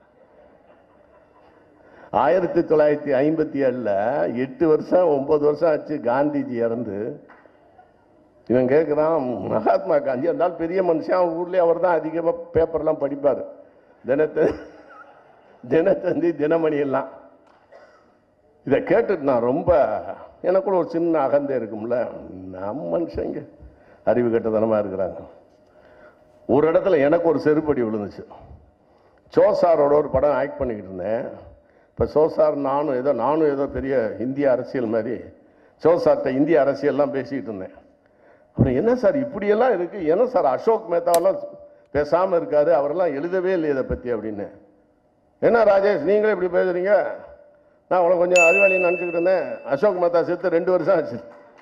ஆயிரத்தி தொள்ளாயிரத்தி ஐம்பத்தி ஏழில் எட்டு வருஷம் ஒன்பது வருஷம் ஆச்சு காந்திஜி இறந்து இவன் கேட்குறான் மகாத்மா காந்தி இருந்தாலும் பெரிய மனுஷன் அவன் ஊர்லேயே அவர் தான் அதிகமாக பேப்பர்லாம் படிப்பார் தினத்த தினத்தந்தி தினமணி எல்லாம் இதை கேட்டுட்டு நான் ரொம்ப எனக்குள்ள ஒரு சின்ன அகந்தை இருக்கும்ல நம்ம மனுஷங்க அறிவு கெட்டதனமாக இருக்கிறாங்க ஒரு இடத்துல எனக்கு ஒரு செருப்படி விழுந்துச்சு சோசாரோட ஒரு படம் ஆக்ட் பண்ணிக்கிட்டு இருந்தேன் இப்போ சோசார் நானும் ஏதோ நானும் ஏதோ பெரிய இந்திய அரசியல் மாதிரி சோசார்கிட்ட இந்திய அரசியல்லாம் பேசிக்கிட்டு இருந்தேன் அப்புறம் என்ன சார் இப்படியெல்லாம் இருக்குது என்ன சார் அசோக் மேத்தாவெல்லாம் பேசாமல் இருக்காரு அவரெல்லாம் எழுதவே இல்லை இதை பற்றி அப்படின்னு என்ன ராஜேஷ் நீங்களே இப்படி பேசுறீங்க நான் உனக்கு கொஞ்சம் அறிவாளின்னு நினச்சிக்கிட்டு இருந்தேன் அசோக் மேத்தா செத்து ரெண்டு வருஷம் ஆச்சு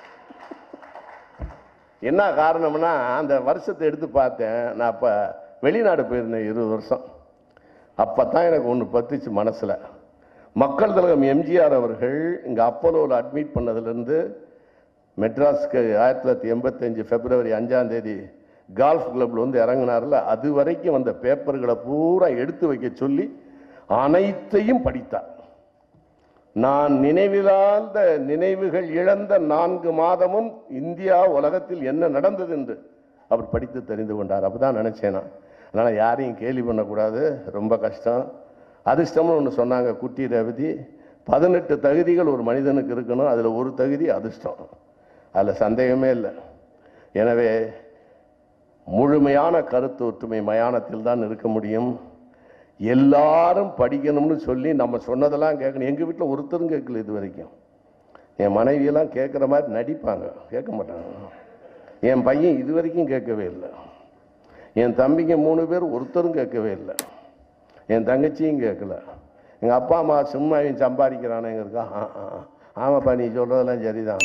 என்ன காரணம்னா அந்த வருஷத்தை எடுத்து பார்த்தேன் நான் அப்போ வெளிநாடு போயிருந்தேன் இருபது வருஷம் அப்போ தான் எனக்கு ஒன்று பத்துச்சு மனசில் மக்கள் தலைவர் எம்ஜிஆர் அவர்கள் இங்கே அப்போலோவில் அட்மிட் பண்ணதுலேருந்து மெட்ராஸ்க்கு ஆயிரத்தி தொள்ளாயிரத்தி எண்பத்தஞ்சு பிப்ரவரி அஞ்சாம் தேதி கால்ஃப் கிளப்பில் வந்து இறங்கினார்ல அது வரைக்கும் வந்த பேப்பர்களை பூரா எடுத்து வைக்க சொல்லி அனைத்தையும் படித்தார் நான் நினைவிலாத நினைவுகள் இழந்த நான்கு மாதமும் இந்தியா உலகத்தில் என்ன நடந்தது என்று அவர் படித்து தெரிந்து கொண்டார் அப்பதான் நினைச்சேன் நான் அதனால யாரையும் கேலி பண்ணக்கூடாது ரொம்ப கஷ்டம் அதிர்ஷ்டம்னு ஒன்று சொன்னாங்க குட்டி ரேவதி பதினெட்டு தகுதிகள் ஒரு மனிதனுக்கு இருக்கணும் அதில் ஒரு தகுதி அதிர்ஷ்டம் அதில் சந்தேகமே இல்லை எனவே முழுமையான கருத்து ஒற்றுமை மயானத்தில் தான் இருக்க முடியும் எல்லாரும் படிக்கணும்னு சொல்லி நம்ம சொன்னதெல்லாம் கேட்கணும் எங்கள் வீட்டில் ஒருத்தரும் கேட்கல இது வரைக்கும் என் மனைவியெல்லாம் கேட்குற மாதிரி நடிப்பாங்க கேட்க மாட்டாங்க என் பையன் இது வரைக்கும் கேட்கவே இல்லை என் தம்பிங்க மூணு பேர் ஒருத்தரும் கேட்கவே இல்லை என் தங்கச்சியும் கேட்கல எங்கள் அப்பா அம்மா சும்மா இவன் சம்பாதிக்கிறானேங்க இருக்கா ஆ ஆ ஆ. ஆமாப்பா நீ சொல்கிறதெல்லாம் சரிதான்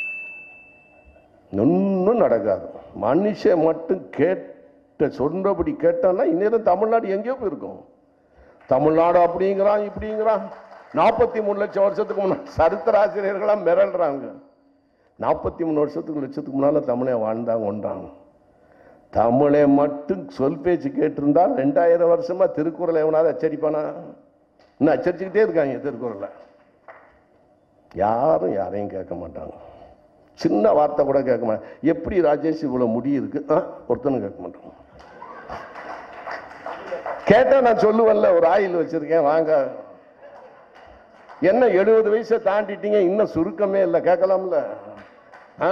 ஒன்றும் நடக்காது மனுஷன் மட்டும் கேட்ட சொன்னபடி கேட்டான்னா இந்நேரம் தமிழ்நாடு எங்கேயோ போயிருக்கும் தமிழ்நாடு அப்படிங்கிறான் இப்படிங்கிறான் நாற்பத்தி மூணு லட்சம் வருஷத்துக்கு முன்னாடி சரித்திராசிரியர்களாம் மிரள்றாங்க நாற்பத்தி மூணு வருஷத்துக்கு லட்சத்துக்கு முன்னால் தமிழை வாழ்ந்தாங்க கொண்டாங்க தமிழை மட்டும் சொல் பேச்சு கேட்டிருந்தா ரெண்டாயிரம் வருஷமா திருக்குறளை எவனாவது அச்சடிப்பானா இன்னும் அச்சடிச்சுக்கிட்டே இருக்காங்க திருக்குறளை யாரும் யாரையும் கேட்க மாட்டாங்க சின்ன வார்த்தை கூட கேட்க மாட்டாங்க எப்படி ராஜேஷ் இவ்வளோ முடி இருக்கு ஆ ஒருத்தனும் கேட்க மாட்டாங்க கேட்டா நான் சொல்லுவேன்ல ஒரு ஆயில் வச்சிருக்கேன் வாங்க என்ன எழுபது வயசை தாண்டிட்டீங்க இன்னும் சுருக்கமே இல்லை கேட்கலாம்ல ஆ?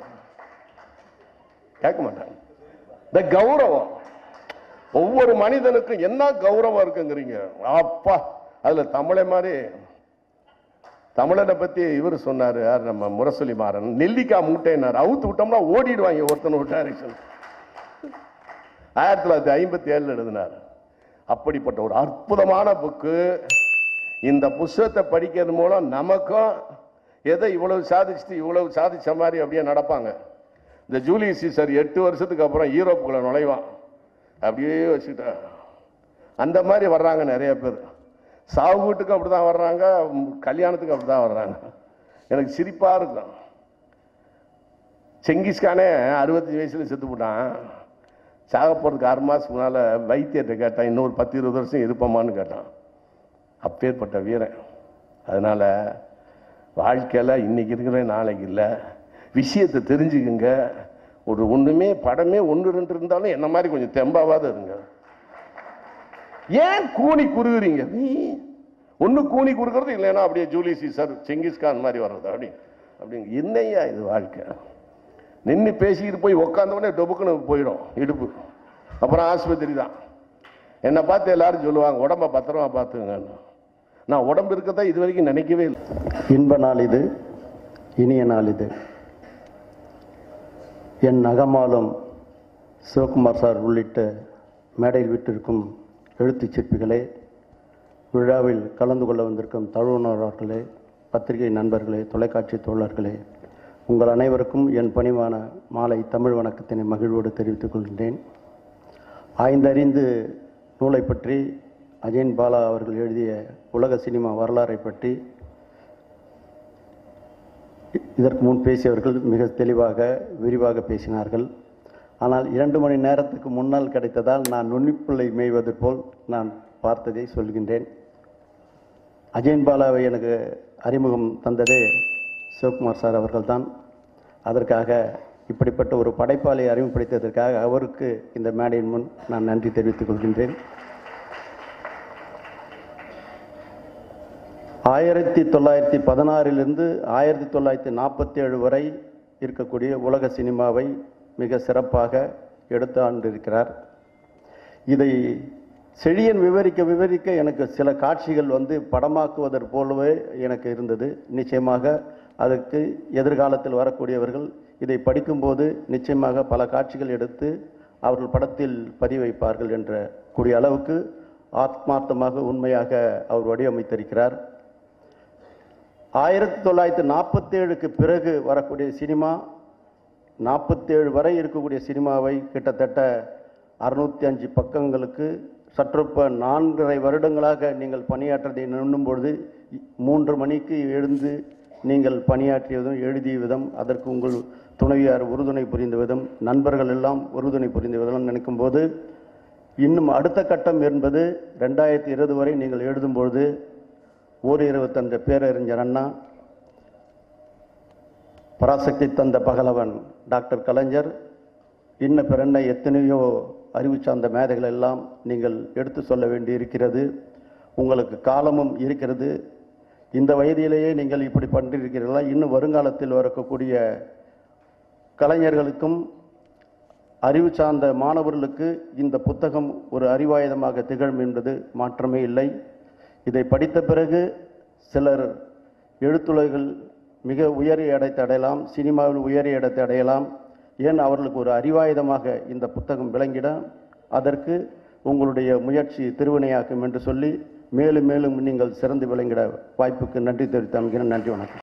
கேட்க மாட்டாங்க இந்த கௌரவம் ஒவ்வொரு மனிதனுக்கும் என்ன கௌரவம் இருக்குங்கிறீங்க அப்பா அதுல தமிழை மாதிரி தமிழனை பத்தி இவர் சொன்னாரு யார் நம்ம முரசொலி மாறன் நெல்லிக்காய் மூட்டைனார் அவுத்து விட்டோம்னா ஓடிடுவாங்க ஒருத்தனை விட்டாரு சொல்லி ஆயிரத்தி தொள்ளாயிரத்தி ஐம்பத்தி ஏழுல எழுதினார் அப்படிப்பட்ட ஒரு அற்புதமான புக்கு இந்த புஸ்தகத்தை படிக்கிறது மூலம் நமக்கும் எதை இவ்வளவு சாதிச்சுட்டு இவ்வளவு சாதிச்ச மாதிரி அப்படியே நடப்பாங்க இந்த ஜூலியஸ் சீசர் எட்டு வருஷத்துக்கு அப்புறம் யூரோப்புக்குள்ள நுழைவான் அப்படியே வச்சுட்டா அந்த மாதிரி வர்றாங்க நிறைய பேர் சாவு வீட்டுக்கும் அப்படி தான் வர்றாங்க ம், கல்யாணத்துக்கும் அப்படி தான் வர்றாங்க எனக்கு சிரிப்பாக இருக்கும் செங்கிஸ்கானே அறுபத்தஞ்சு வயசுல செத்து போட்டான் சாக போகிறதுக்கு ஆறு மாதத்துக்கு முன்னால் வைத்தியத்தை கேட்டான் இன்னொரு பத்து இருபது வருஷம் இருப்போமான்னு கேட்டான் அப்பேற்பட்ட வீரன் அதனால் வாழ்க்கையில் இன்னைக்கு இருக்கிற நாளைக்கு இல்லை விஷயத்தை தெரிஞ்சுக்குங்க ஒரு ஒன்றுமே படமே ஒன்று ரெண்டு இருந்தாலும் என்ன மாதிரி கொஞ்சம் தெம்பாவாத இருங்க ஏன் கூனி குறுகுறீங்க நீ ஒன்று கூனி குறுக்கிறது இல்லைன்னா அப்படியே ஜூலி சீசர் செங்கிஸ்கான் மாதிரி வர்றது அப்படி அப்படிங்க என்னையா இது வாழ்க்கை நின்று பேசிக்கிட்டு போய் உட்காந்த உடனே டொபுக்குன்னு போயிடும் இடுப்பு அப்புறம் ஆஸ்பத்திரி தான் என்னை பார்த்து எல்லாரும் சொல்லுவாங்க உடம்ப பத்திரமா பார்த்துங்கன்னு நான் உடம்பு இருக்கதான் இது வரைக்கும் நினைக்கவே இல்லை இன்ப நாள் இது இனிய நாள் இது என் நகமாலும் சிவகுமார் சார் உள்ளிட்ட மேடையில் விட்டிருக்கும் எழுத்துச் சிற்பிகளே விழாவில் கலந்து கொள்ள வந்திருக்கும் தழுவுணர்களே பத்திரிகை நண்பர்களே தொலைக்காட்சி தோழர்களே உங்கள் அனைவருக்கும் என் பணிவான மாலை தமிழ் வணக்கத்தினை மகிழ்வோடு தெரிவித்துக் கொள்கின்றேன் ஆய்ந்தறிந்து நூலை பற்றி அஜயன் பாலா அவர்கள் எழுதிய உலக சினிமா வரலாறை பற்றி இதற்கு முன் பேசியவர்கள் மிக தெளிவாக விரிவாக பேசினார்கள் ஆனால் இரண்டு மணி நேரத்துக்கு முன்னால் கிடைத்ததால் நான் நுண்ணிப்புள்ளை மேய்வது போல் நான் பார்த்ததை சொல்கின்றேன் அஜயன் பாலாவை எனக்கு அறிமுகம் தந்ததே சிவகுமார் சார் அவர்கள்தான் அதற்காக இப்படிப்பட்ட ஒரு படைப்பாளை அறிமுகப்படுத்தியதற்காக அவருக்கு இந்த மேடையின் முன் நான் நன்றி தெரிவித்துக் கொள்கின்றேன் ஆயிரத்தி தொள்ளாயிரத்தி பதினாறிலிருந்து ஆயிரத்தி தொள்ளாயிரத்தி நாற்பத்தி ஏழு வரை இருக்கக்கூடிய உலக சினிமாவை மிக சிறப்பாக எடுத்து ஆண்டிருக்கிறார் இதை செழியன் விவரிக்க விவரிக்க எனக்கு சில காட்சிகள் வந்து படமாக்குவதற் போலவே எனக்கு இருந்தது நிச்சயமாக அதுக்கு எதிர்காலத்தில் வரக்கூடியவர்கள் இதை படிக்கும்போது நிச்சயமாக பல காட்சிகள் எடுத்து அவர்கள் படத்தில் பதிவைப்பார்கள் என்ற கூடிய அளவுக்கு ஆத்மார்த்தமாக உண்மையாக அவர் வடிவமைத்திருக்கிறார் ஆயிரத்தி தொள்ளாயிரத்தி நாற்பத்தேழுக்கு பிறகு வரக்கூடிய சினிமா நாற்பத்தேழு வரை இருக்கக்கூடிய சினிமாவை கிட்டத்தட்ட அறுநூத்தி அஞ்சு பக்கங்களுக்கு சற்றுப்ப நான்கரை வருடங்களாக நீங்கள் பணியாற்றதை எண்ணும் பொழுது மூன்று மணிக்கு எழுந்து நீங்கள் பணியாற்றியதும் எழுதிய விதம் அதற்கு உங்கள் துணைவியார் உறுதுணை புரிந்த விதம் நண்பர்கள் எல்லாம் உறுதுணை புரிந்த விதம் நினைக்கும் போது இன்னும் அடுத்த கட்டம் என்பது ரெண்டாயிரத்தி இருபது வரை நீங்கள் எழுதும்பொழுது ஓரிரவு தந்த பேரறிஞர் அண்ணா பராசக்தி தந்த பகலவன் டாக்டர் கலைஞர் இன்ன பிறன்ன எத்தனையோ அறிவு சார்ந்த மேதைகள் எல்லாம் நீங்கள் எடுத்து சொல்ல வேண்டி இருக்கிறது உங்களுக்கு காலமும் இருக்கிறது இந்த வயதிலேயே நீங்கள் இப்படி பண்ணிருக்கிறீர்களா இன்னும் வருங்காலத்தில் வரக்கூடிய கலைஞர்களுக்கும் அறிவு சார்ந்த மாணவர்களுக்கு இந்த புத்தகம் ஒரு அறிவாயுதமாக திகழும் என்பது மாற்றமே இல்லை இதை படித்த பிறகு சிலர் எழுத்துலகில் மிக உயரிய இடத்தை அடையலாம் சினிமாவில் உயரிய இடத்தை அடையலாம் ஏன் அவர்களுக்கு ஒரு அறிவாயுதமாக இந்த புத்தகம் விளங்கிட அதற்கு உங்களுடைய முயற்சி திருவினையாக்கும் என்று சொல்லி மேலும் மேலும் நீங்கள் சிறந்து விளங்கிட வாய்ப்புக்கு நன்றி தெரிவித்து அமைகிறேன் நன்றி வணக்கம்